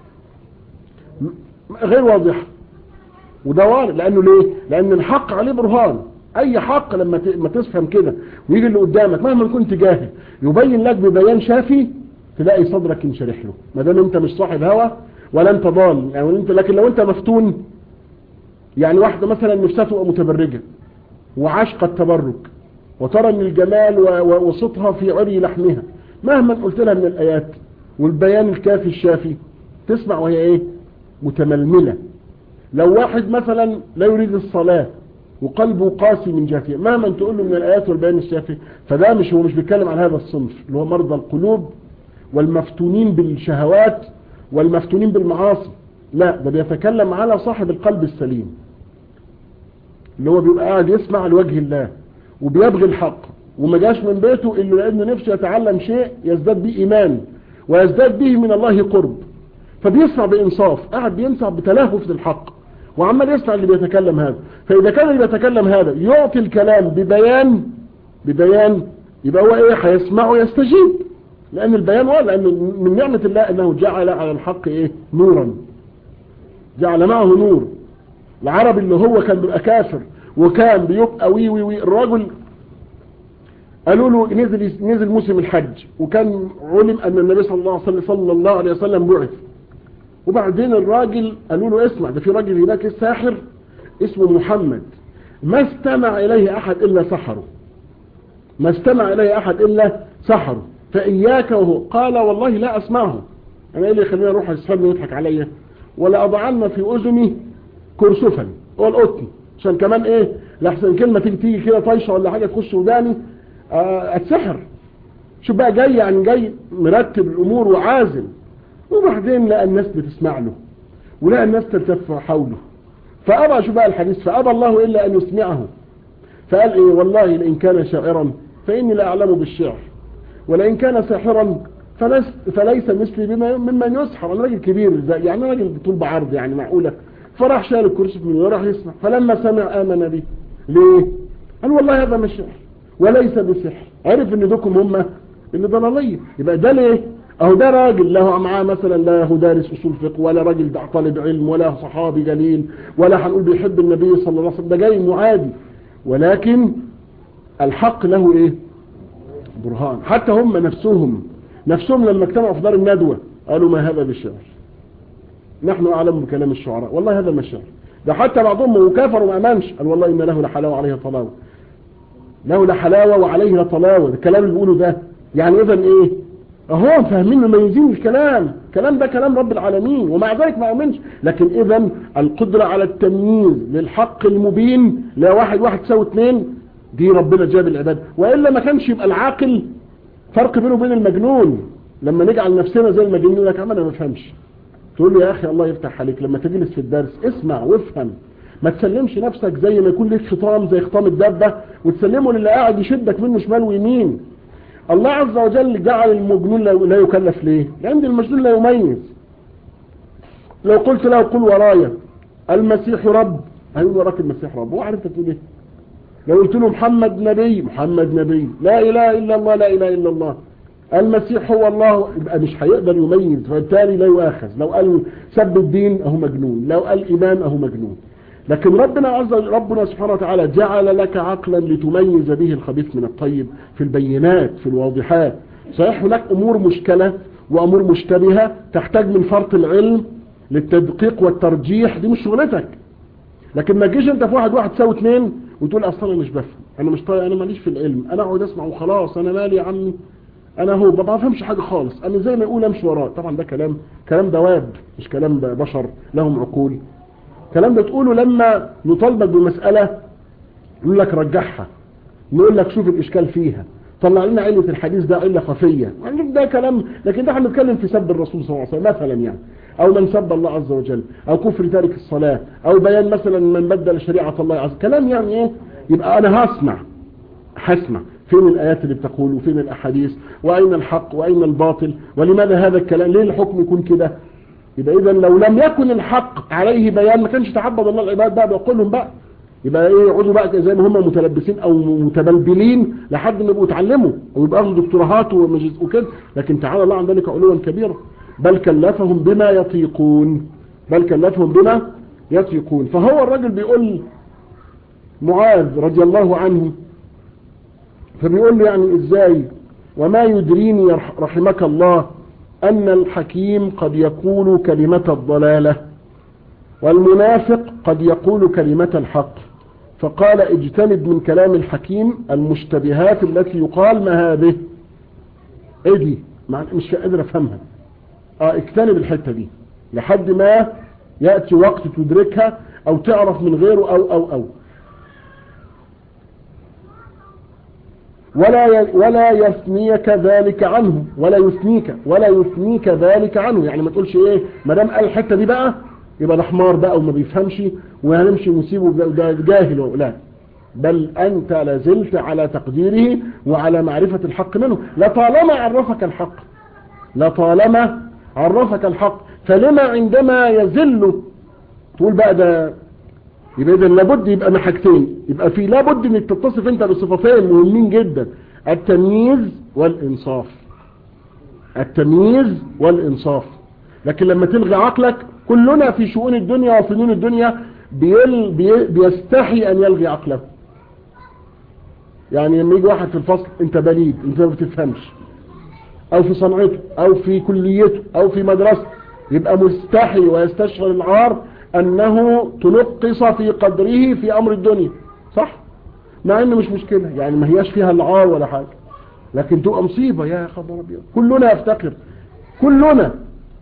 غير واضح وده وارد لانه ليه لان الحق عليه برهان اي حق لما ما تفهم كده ويجي اللي قدامك مهما كنت جاهل يبين لك ببيان شافي تلاقي صدرك ينشرح له ما دام انت مش صاحب هوى ولا انت ضال يعني انت لكن لو انت مفتون يعني واحده مثلا نفسها تبقى متبرجه وعاشقه التبرج وترى من الجمال وصوتها في عري لحمها مهما قلت لها من الآيات والبيان الكافي الشافي تسمع وهي ايه متململة لو واحد مثلا لا يريد الصلاة وقلبه قاسي من جهته مهما تقول له من الآيات والبيان الشافي فده مش هو مش بيتكلم عن هذا الصنف اللي هو مرضى القلوب والمفتونين بالشهوات والمفتونين بالمعاصي لا ده بيتكلم على صاحب القلب السليم اللي هو بيبقى قاعد يسمع لوجه الله وبيبغي الحق وما جاش من بيته الا لانه نفسه يتعلم شيء يزداد به ايمان ويزداد به من الله قرب فبيسمع بانصاف قاعد بينسع بتلهف للحق وعمال يسمع اللي بيتكلم هذا فاذا كان اللي بيتكلم هذا يعطي الكلام ببيان ببيان يبقى هو ايه هيسمعه يستجيب لان البيان هو لان من نعمة الله انه جعل على الحق ايه نورا جعل معه نور العرب اللي هو كان بيبقى كافر وكان بيبقى وي وي وي الراجل قالوا له نزل نزل موسم الحج وكان علم ان النبي صلى الله عليه وسلم صلى الله عليه وسلم بعث وبعدين الراجل قالوا له اسمع ده في راجل هناك ساحر اسمه محمد ما استمع اليه احد الا سحره ما استمع اليه احد الا سحره فاياك وهو قال والله لا اسمعه انا ايه اللي يخليني اروح اسحبني ويضحك عليا ولا اضعن في اذني كرسفا هو القطن عشان كمان ايه لحسن كلمة تيجي تيجي كده طايشة ولا حاجة تخش وداني آه اتسحر شوف بقى جاي يعني جاي مرتب الامور وعازم وبعدين لقى الناس بتسمع له ولقى الناس تلتف حوله فأبى شو بقى الحديث فأبى الله إلا أن يسمعه فقال إيه والله لإن كان شاعرا فإني لا أعلم بالشعر ولئن كان ساحرا فليس, فليس مثلي بما ممن يسحر أنا راجل كبير يعني راجل طول بعرض يعني معقولة فراح شال الكرسي من وراح يسمع فلما سمع آمن به ليه قال والله هذا مش سحر وليس بسحر عرف ان دوكم هم اللي ضلالية يبقى ده ليه اهو ده راجل له معاه مثلا لا هو دارس اصول فقه ولا راجل طالب علم ولا صحابي جليل ولا هنقول بيحب النبي صلى الله عليه وسلم ده جاي معادي ولكن الحق له ايه برهان حتى هم نفسهم نفسهم لما اجتمعوا في دار الندوة قالوا ما هذا بالشعر نحن أعلم بكلام الشعراء والله هذا ما الشعر ده حتى بعضهم وكافر وما أمنش قال والله إن له لحلاوة عليه طلاوة له لحلاوة وعليه لطلاوة الكلام اللي بيقوله ده يعني إذا إيه أهو فاهمين مميزين الكلام الكلام ده كلام رب العالمين ومع ذلك ما أمنش لكن إذا القدرة على التمييز للحق المبين لا واحد واحد تساوي اثنين دي ربنا جاب العباد وإلا ما كانش يبقى العاقل فرق بينه وبين المجنون لما نجعل نفسنا زي المجنون يقول لك يا عم انا ما بفهمش تقول له يا اخي الله يفتح عليك لما تجلس في الدرس اسمع وافهم ما تسلمش نفسك زي ما يكون لك خطام زي خطام الدبة وتسلمه للي قاعد يشدك منه شمال ويمين الله عز وجل جعل المجنون لا يكلف ليه لان المجنون لا يميز لو قلت له قل ورايا المسيح رب هيقول وراك المسيح رب هو عارف تقول ايه لو قلت له محمد نبي محمد نبي لا اله الا الله لا اله الا الله المسيح هو الله يبقى مش هيقدر يميز فبالتالي لا يؤاخذ لو قال سب الدين اهو مجنون لو قال ايمان اهو مجنون لكن ربنا عز ربنا سبحانه وتعالى جعل لك عقلا لتميز به الخبيث من الطيب في البينات في الواضحات صحيح هناك امور مشكلة وامور مشتبهة تحتاج من فرط العلم للتدقيق والترجيح دي مش شغلتك لكن ما تجيش انت في واحد واحد تساوي اثنين وتقول اصلا انا مش بفهم انا مش طايق انا ماليش في العلم انا اقعد اسمع وخلاص انا مالي يا عمي انا هو ما بفهمش حاجة خالص انا زي ما يقول امشي وراه طبعا ده كلام كلام دواب مش كلام بشر لهم عقول كلام ده تقوله لما نطالبك بمسألة نقول لك رجعها نقول لك شوف الاشكال فيها طلع لنا علة الحديث ده علة خفية ده كلام لكن ده هنتكلم في سب الرسول صلى الله عليه وسلم مثلا يعني او من سب الله عز وجل او كفر تارك الصلاة او بيان مثلا من بدل شريعة الله عز وجل كلام يعني ايه يبقى انا هسمع هسمع فين الآيات اللي بتقول وفين الأحاديث وأين الحق وأين الباطل ولماذا هذا الكلام ليه الحكم يكون كده يبقى إذا لو لم يكن الحق عليه بيان ما كانش تعبد الله العباد بقى بيقولهم بقى يبقى ايه يقعدوا بقى زي ما هم متلبسين او متبلبلين لحد ما يبقوا يتعلموا او يبقى ياخدوا دكتوراهات وكده لكن تعالى الله عن ذلك علوا كبيرا بل كلفهم بما يطيقون بل كلفهم بما يطيقون فهو الرجل بيقول معاذ رضي الله عنه فبيقول له يعني ازاي وما يدريني رحمك الله ان الحكيم قد يقول كلمة الضلالة والمنافق قد يقول كلمة الحق فقال اجتنب من كلام الحكيم المشتبهات التي يقال ما هذه ايه دي مش قادر افهمها اه اجتنب الحتة دي لحد ما يأتي وقت تدركها او تعرف من غيره او او او ولا ولا يثنيك ذلك عنه ولا يثنيك ولا يثنيك ذلك عنه يعني ما تقولش ايه ما دام قال الحته دي بقى يبقى ده حمار بقى وما بيفهمش وهنمشي ونسيبه ده جاهل لا بل انت لازلت على تقديره وعلى معرفة الحق منه لطالما عرفك الحق لطالما عرفك الحق فلما عندما يزل تقول بقى ده يبقى اذا لابد يبقى من حاجتين يبقى في لابد انك تتصف انت بصفتين مهمين جدا التمييز والانصاف التمييز والانصاف لكن لما تلغي عقلك كلنا في شؤون الدنيا وفنون الدنيا بيل بي بيستحي ان يلغي عقله يعني لما يجي واحد في الفصل انت بليد انت ما بتفهمش او في صنعته او في كليته او في مدرسته يبقى مستحي ويستشعر العار انه تنقص في قدره في امر الدنيا صح مع انه مش مشكلة يعني ما هياش فيها العار ولا حاجة لكن تبقى مصيبة يا خبر ابيض كلنا يفتقر كلنا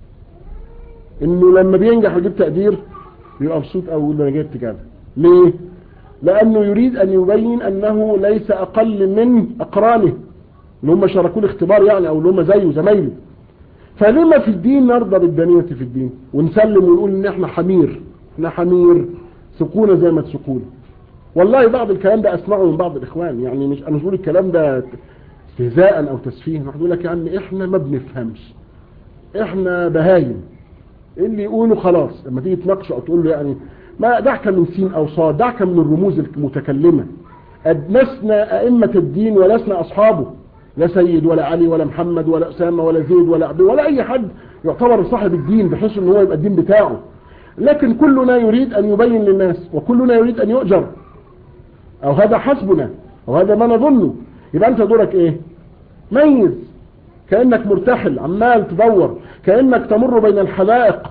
انه لما بينجح ويجيب تقدير يبقى مبسوط او يقول انا جبت كذا ليه لانه يريد ان يبين انه ليس اقل من اقرانه اللي هم شاركوه الاختبار يعني او اللي هم زيه زمايله فلما في الدين نرضى بالدنية في الدين ونسلم ونقول ان احنا حمير احنا حمير سكونة زي ما تسكون والله بعض الكلام ده اسمعه من بعض الاخوان يعني مش انا مش بقول الكلام ده استهزاء او تسفيه انا بقول لك يعني احنا ما بنفهمش احنا بهايم اللي يقوله خلاص لما تيجي تناقشه او تقول له يعني ما دعك من سين او صاد دعك من الرموز المتكلمة لسنا ائمة الدين ولسنا اصحابه لا سيد ولا علي ولا محمد ولا أسامة ولا زيد ولا عبد ولا أي حد يعتبر صاحب الدين بحيث ان هو يبقى الدين بتاعه لكن كلنا يريد أن يبين للناس وكلنا يريد أن يؤجر أو هذا حسبنا أو هذا ما نظنه يبقى أنت دورك إيه ميز كأنك مرتحل عمال تدور كأنك تمر بين الحلائق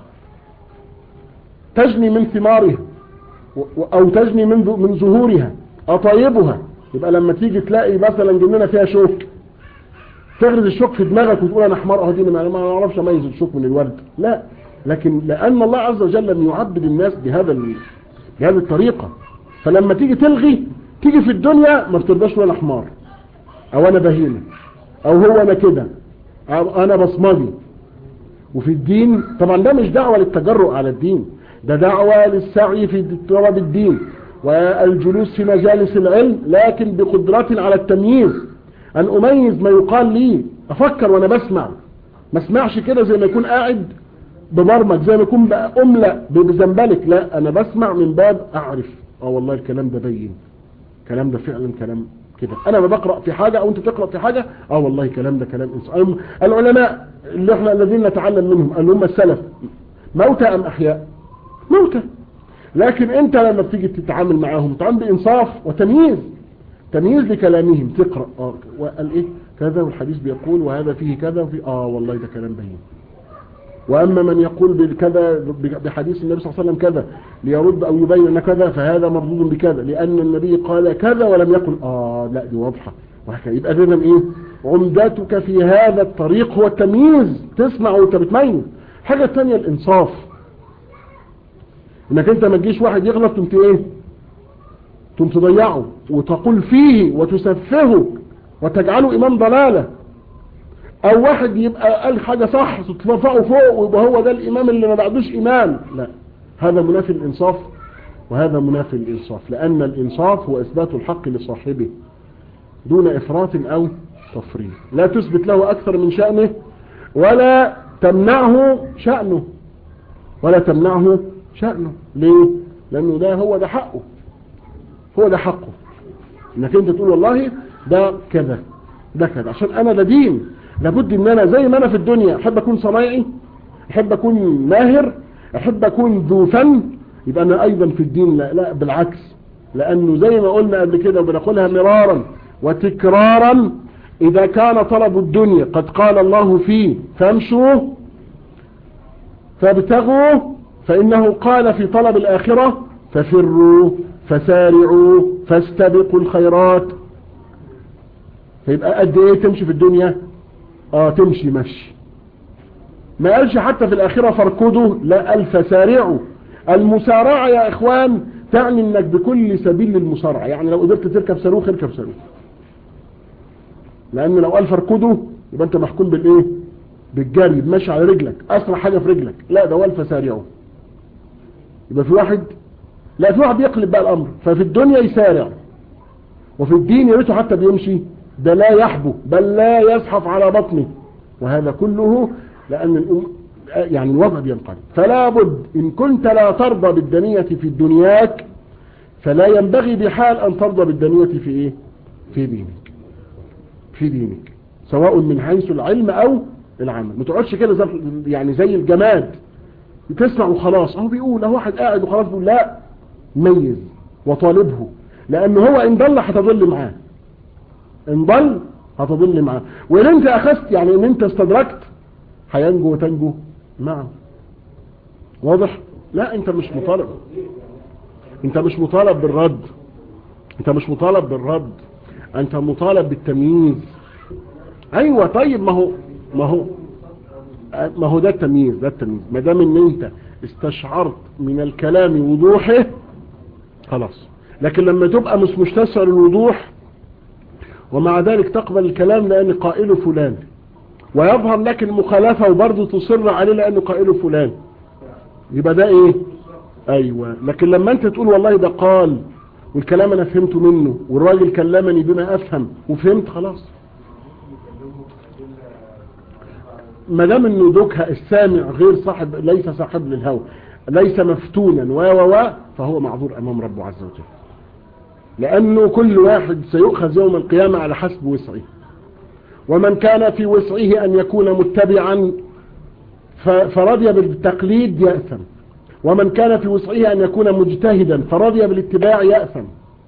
تجني من ثمارها أو تجني من من زهورها أطايبها يبقى لما تيجي تلاقي مثلا جنينة فيها شوك تغرز الشوك في دماغك وتقول انا حمار اهو دي ما اعرفش اميز الشوك من الورد لا لكن لان الله عز وجل لم يعبد الناس بهذا بهذه الطريقة فلما تيجي تلغي تيجي في الدنيا ما بترضاش ولا حمار او انا بهيمة او هو انا كده او انا بصمجي وفي الدين طبعا ده مش دعوة للتجرؤ على الدين ده دعوة للسعي في طلب الدين والجلوس في مجالس العلم لكن بقدرة على التمييز أن أميز ما يقال لي أفكر وأنا بسمع ما اسمعش كده زي ما يكون قاعد ببرمج زي ما يكون بقى أملأ بزنبلك لا أنا بسمع من باب أعرف اه والله الكلام ده بين الكلام ده فعلا كلام كده أنا ما بقرأ في حاجة أو أنت تقرأ في حاجة اه والله الكلام ده كلام إنسان العلماء اللي احنا الذين نتعلم منهم اللي هم السلف موتى أم أحياء موتى لكن انت لما بتيجي تتعامل معاهم تعامل بإنصاف وتمييز تمييز لكلامهم تقرأ اه وقال ايه كذا والحديث بيقول وهذا فيه كذا وفي اه والله ده كلام بين واما من يقول بالكذا بحديث النبي صلى الله عليه وسلم كذا ليرد او يبين ان كذا فهذا مردود بكذا لان النبي قال كذا ولم يقل اه لا دي واضحة وهكذا يبقى اذا ايه عمدتك في هذا الطريق هو التمييز تسمع وانت بتميز حاجة ثانيه الانصاف انك انت ما تجيش واحد يغلط تمت ايه تم تضيعه وتقول فيه وتسفهه وتجعله امام ضلالة او واحد يبقى قال حاجة صح ترفعه فوق ويبقى هو ده الامام اللي ما بعدوش امام لا هذا منافي الانصاف وهذا منافي الانصاف لان الانصاف هو اثبات الحق لصاحبه دون افراط او تفريط لا تثبت له اكثر من شأنه ولا تمنعه شأنه ولا تمنعه شأنه ليه لانه ده هو ده حقه هو ده حقه انك انت تقول والله ده كذا ده كذا عشان انا ده دين لابد ان انا زي ما انا في الدنيا احب اكون صنايعي احب اكون ماهر احب اكون ذو فن يبقى انا ايضا في الدين لا, لا بالعكس لانه زي ما قلنا قبل كده وبنقولها مرارا وتكرارا اذا كان طلب الدنيا قد قال الله فيه فامشوا فابتغوا فانه قال في طلب الاخرة ففروا فسارعوا فاستبقوا الخيرات فيبقى قد ايه تمشي في الدنيا اه تمشي مشي ما قالش حتى في الاخرة فاركضوا لا قال فسارعوا المسارعة يا اخوان تعني انك بكل سبيل للمسارعة يعني لو قدرت تركب صاروخ اركب صاروخ لان لو قال فركده يبقى انت محكوم بالايه بالجري بمشي على رجلك اسرع حاجة في رجلك لا ده والف سارعه يبقى في واحد لا في واحد يقلب بقى الامر ففي الدنيا يسارع وفي الدين يريته حتى بيمشي ده لا يحبو بل لا يزحف على بطنه وهذا كله لأن الأم يعني الوضع بينقلب فلا بد إن كنت لا ترضى بالدنية في دنياك فلا ينبغي بحال أن ترضى بالدنية في إيه في دينك في دينك سواء من حيث العلم أو العمل ما تقعدش كده زي يعني زي الجماد تسمع وخلاص اهو بيقول اهو واحد قاعد وخلاص بيقول لا ميز وطالبه لأنه هو إن ضل هتضل معاه إن ضل هتضل معاه وإن أنت أخذت يعني إن أنت استدركت هينجو وتنجو معه واضح لا أنت مش مطالب أنت مش مطالب بالرد أنت مش مطالب بالرد أنت مطالب بالتمييز أيوة طيب ما هو ما هو ما هو ده التمييز ده التمييز ما دام ان انت استشعرت من الكلام وضوحه خلاص لكن لما تبقى مش مستشعر الوضوح ومع ذلك تقبل الكلام لأن قائله فلان ويظهر لك المخالفة وبرضه تصر عليه لأنه قائله فلان يبقى ده ايه ايوه لكن لما انت تقول والله ده قال والكلام انا فهمته منه والراجل كلمني بما افهم وفهمت خلاص ما دام انه دوكها السامع غير صاحب ليس صاحب للهوى ليس مفتونا و و و فهو معذور امام ربه عز وجل لانه كل واحد سيؤخذ يوم القيامة على حسب وسعه ومن كان في وسعه ان يكون متبعا فرضي بالتقليد يأثم ومن كان في وسعه ان يكون مجتهدا فرضي بالاتباع يأثم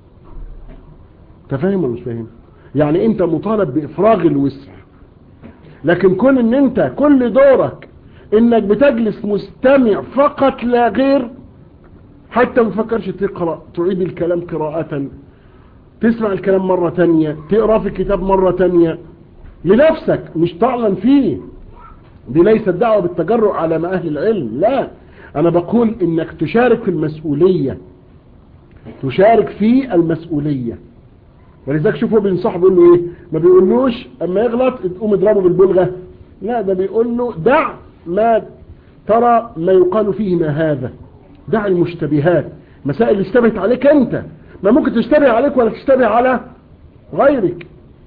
تفهم ولا مش فاهم يعني انت مطالب بافراغ الوسع لكن كون ان انت كل دورك انك بتجلس مستمع فقط لا غير حتى ما تفكرش تقرأ تعيد الكلام قراءة تسمع الكلام مرة تانية تقرأ في الكتاب مرة تانية لنفسك مش تعلن فيه دي ليست دعوة بالتجرؤ على ما اهل العلم لا انا بقول انك تشارك في المسؤولية تشارك في المسؤولية ولذلك شوفوا بينصح بيقول له ايه ما بيقولوش اما يغلط تقوم اضربه بالبلغة لا ده بيقول له دع ما ترى ما يقال فيه ما هذا دع المشتبهات مسائل اللي اشتبهت عليك انت ما ممكن تشتبه عليك ولا تشتبه على غيرك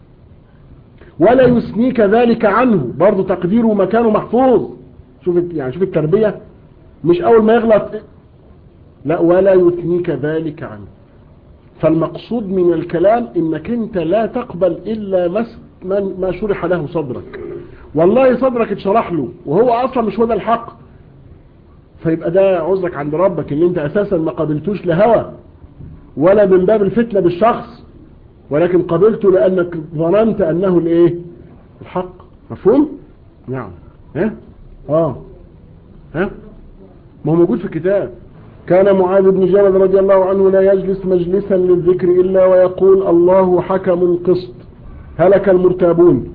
ولا يثنيك ذلك عنه برضه تقديره مكانه محفوظ شوف يعني شوف التربية مش اول ما يغلط لا ولا يثنيك ذلك عنه فالمقصود من الكلام انك انت لا تقبل الا من ما شرح له صدرك والله صدرك اتشرح له وهو اصلا مش هو ده الحق فيبقى ده عذرك عند ربك ان انت اساسا ما قبلتوش لهوى ولا من باب الفتنة بالشخص ولكن قبلته لانك ظننت انه الايه الحق مفهوم نعم ها اه ها ما هو موجود في الكتاب كان معاذ بن جبل رضي الله عنه لا يجلس مجلسا للذكر إلا ويقول الله حكم قسط هلك المرتابون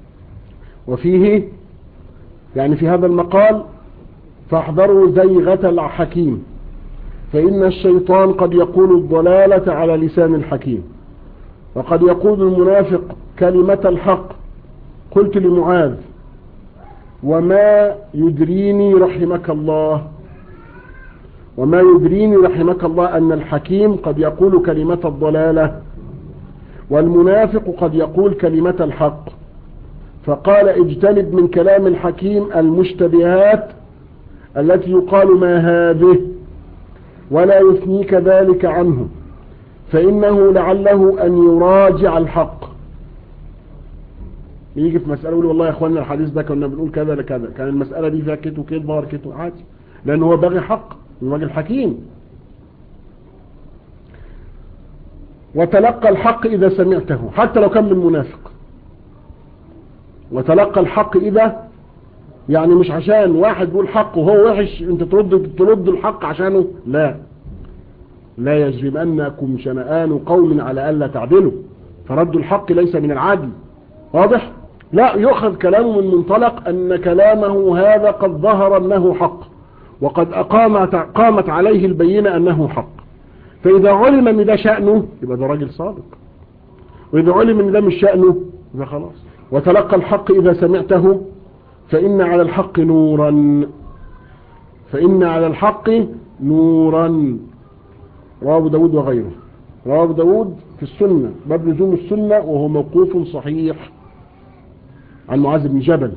وفيه يعني في هذا المقال فاحذروا زيغة الحكيم فإن الشيطان قد يقول الضلالة على لسان الحكيم وقد يقول المنافق كلمة الحق قلت لمعاذ وما يدريني رحمك الله وما يدريني رحمك الله أن الحكيم قد يقول كلمة الضلالة والمنافق قد يقول كلمة الحق فقال اجتنب من كلام الحكيم المشتبهات التي يقال ما هذه ولا يثنيك ذلك عنه فإنه لعله أن يراجع الحق يجي في مسألة يقول والله يا اخوانا الحديث ده كنا بنقول كذا لكذا كان المسألة دي فيها كتو كده بار كتو عادي لأنه هو باغي حق من راجل حكيم وتلقى الحق إذا سمعته حتى لو كان من منافق وتلقى الحق إذا يعني مش عشان واحد بيقول حق وهو وحش انت ترد ترد الحق عشانه لا لا يجرمنكم شنآن قوم على ألا تعدلوا فرد الحق ليس من العدل واضح لا يؤخذ كلامه من منطلق أن كلامه هذا قد ظهر أنه حق وقد أقامت قامت عليه البينة أنه حق فإذا علم أن ده شأنه يبقى ده راجل صادق وإذا علم أن ده مش شأنه يبقى خلاص وتلقى الحق إذا سمعته فإن على الحق نورا فإن على الحق نورا رواه داود وغيره رواه داود في السنة باب لزوم السنة وهو موقوف صحيح عن معاذ بن جبل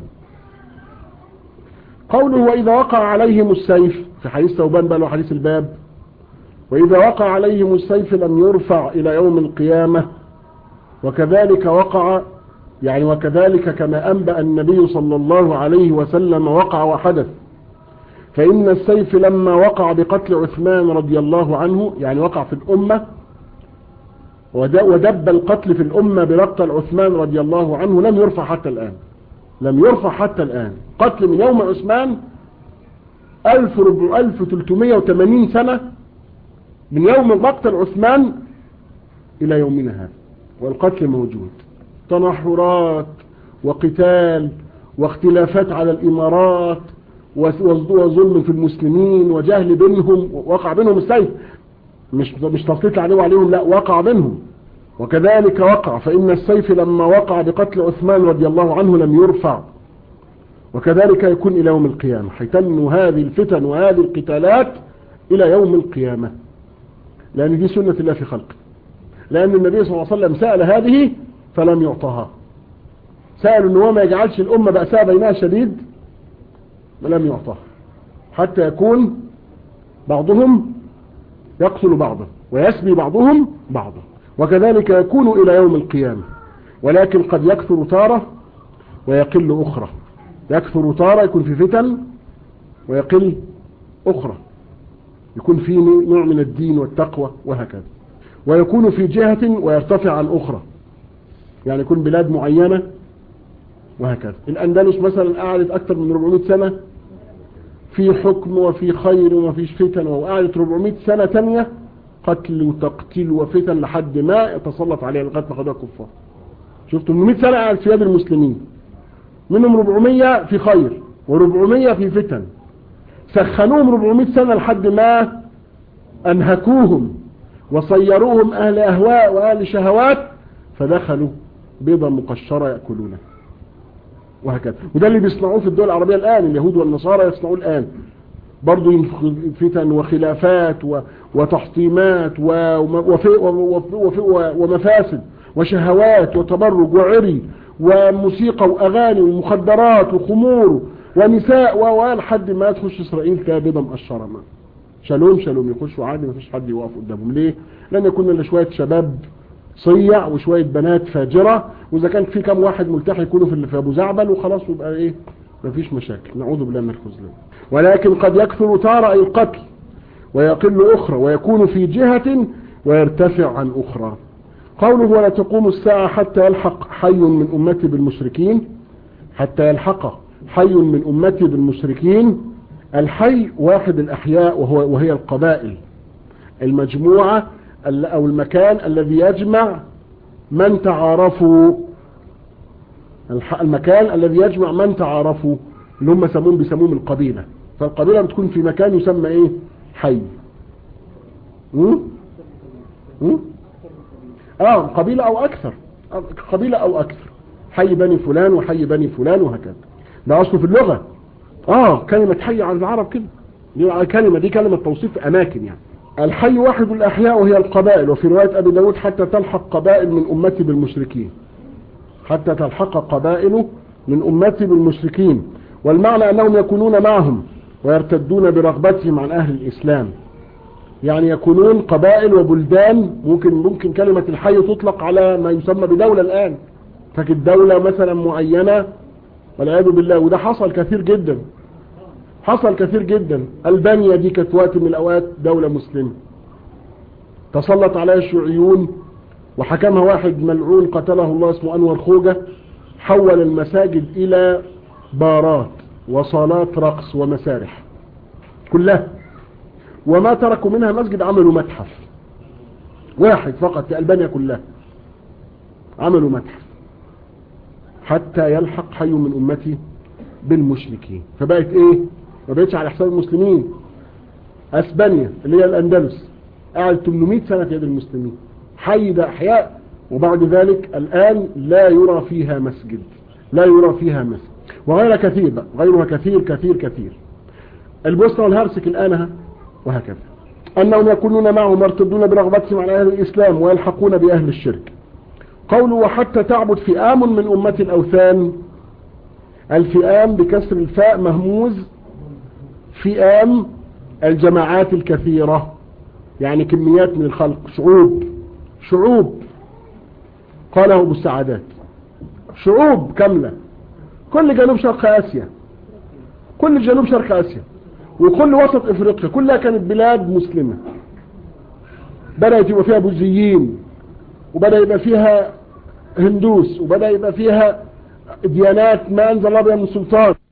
قوله وإذا وقع عليهم السيف في حديث ثوبان بل وحديث الباب وإذا وقع عليهم السيف لم يرفع إلى يوم القيامة وكذلك وقع يعني وكذلك كما أنبأ النبي صلى الله عليه وسلم وقع وحدث فإن السيف لما وقع بقتل عثمان رضي الله عنه يعني وقع في الأمة ودب القتل في الأمة بمقتل عثمان رضي الله عنه لم يرفع حتى الآن لم يرفع حتى الآن قتل من يوم عثمان 1380 سنة من يوم مقتل عثمان إلى يومنا هذا والقتل موجود تنحرات وقتال واختلافات على الإمارات وظلم في المسلمين وجهل بينهم وقع بينهم السيف مش مش تسليط عليه وعليهم لا وقع بينهم وكذلك وقع فإن السيف لما وقع بقتل عثمان رضي الله عنه لم يرفع وكذلك يكون إلى يوم القيامة حيتن هذه الفتن وهذه القتالات إلى يوم القيامة لأن دي سنة الله في خلقه لأن النبي صلى الله عليه وسلم سأل هذه فلم يعطها سأل أنه ما يجعلش الأمة بأسها بينها شديد ولم يعطها حتى يكون بعضهم يقتل بعضا ويسبي بعضهم بعضا وكذلك يكون إلى يوم القيامة ولكن قد يكثر تارة ويقل أخرى يكثر تارة يكون في فتن ويقل أخرى يكون في نوع من الدين والتقوى وهكذا ويكون في جهة ويرتفع عن أخرى يعني يكون بلاد معينة وهكذا الأندلس مثلا قعدت أكثر من 400 سنة في حكم وفي خير ومفيش فتن وقعدت 400 سنة تانية قتل وتقتيل وفتن لحد ما يتسلط عليها لغايه ما خدوها كفار شفت 800 سنة قعدت في يد المسلمين منهم 400 في خير و400 في فتن سخنوهم 400 سنة لحد ما أنهكوهم وصيروهم أهل أهواء وأهل شهوات فدخلوا بيضا مقشرة يأكلونه وهكذا وده اللي بيصنعوه في الدول العربية الآن اليهود والنصارى يصنعوه الآن برضو فتن وخلافات وتحطيمات ومفاسد وشهوات وتبرج وعري وموسيقى وأغاني ومخدرات وخمور ونساء ولحد ما تخش إسرائيل تلاقي بيضة مقشرة ما شالوم شالوم يخشوا عادي ما فيش حد يوقف قدامهم ليه؟ لأن يكون إلا شوية شباب صيع وشوية بنات فاجرة وإذا كان في كم واحد ملتحي يكونوا في في أبو زعبل وخلاص يبقى إيه مفيش مشاكل نعوذ بالله من الخذلان ولكن قد يكثر تارة أي القتل ويقل أخرى ويكون في جهة ويرتفع عن أخرى قوله ولا تقوم الساعة حتى يلحق حي من أمتي بالمشركين حتى يلحق حي من أمتي بالمشركين الحي واحد الأحياء وهو وهي القبائل المجموعة أو المكان الذي يجمع من تعارفوا المكان الذي يجمع من تعارفوا اللي هم سمون بيسموهم القبيلة فالقبيلة بتكون في مكان يسمى ايه حي م? م? اه قبيلة او اكثر قبيلة او اكثر حي بني فلان وحي بني فلان وهكذا ده اصله في اللغة اه كلمة حي عن العرب كده دي كلمة دي كلمة توصيف اماكن يعني الحي واحد الاحياء وهي القبائل وفي رواية ابي داود حتى تلحق قبائل من امتي بالمشركين حتى تلحق قبائل من امتي بالمشركين والمعنى انهم يكونون معهم ويرتدون برغبتهم عن اهل الاسلام يعني يكونون قبائل وبلدان ممكن ممكن كلمة الحي تطلق على ما يسمى بدولة الآن فكانت دولة مثلا معينة والعياذ بالله وده حصل كثير جدا حصل كثير جدا ألبانيا دي كانت وقت من الأوقات دولة مسلمة تسلط عليها الشيوعيون وحكمها واحد ملعون قتله الله اسمه أنور خوجة حول المساجد إلى بارات وصالات رقص ومسارح كلها وما تركوا منها مسجد عملوا متحف واحد فقط في ألبانيا كلها عملوا متحف حتى يلحق حي من أمتي بالمشركين فبقت إيه ما بقتش على حساب المسلمين اسبانيا اللي هي الاندلس قعد 800 سنة في يد المسلمين حي ده احياء وبعد ذلك الان لا يرى فيها مسجد لا يرى فيها مسجد وغير كثير بقى غيرها كثير كثير كثير البوسنة والهرسك الان وهكذا انهم يكونون معهم مرتدون برغبتهم على اهل الاسلام ويلحقون باهل الشرك قوله وحتى تعبد فئام من امة الاوثان الفئام بكسر الفاء مهموز فئام الجماعات الكثيرة يعني كميات من الخلق شعوب شعوب قاله ابو السعادات شعوب كاملة كل جنوب شرق اسيا كل جنوب شرق اسيا وكل وسط افريقيا كلها كانت بلاد مسلمة بدأت يبقى فيها بوذيين وبدأ يبقى فيها هندوس وبدأ يبقى فيها ديانات ما انزل الله بها من سلطان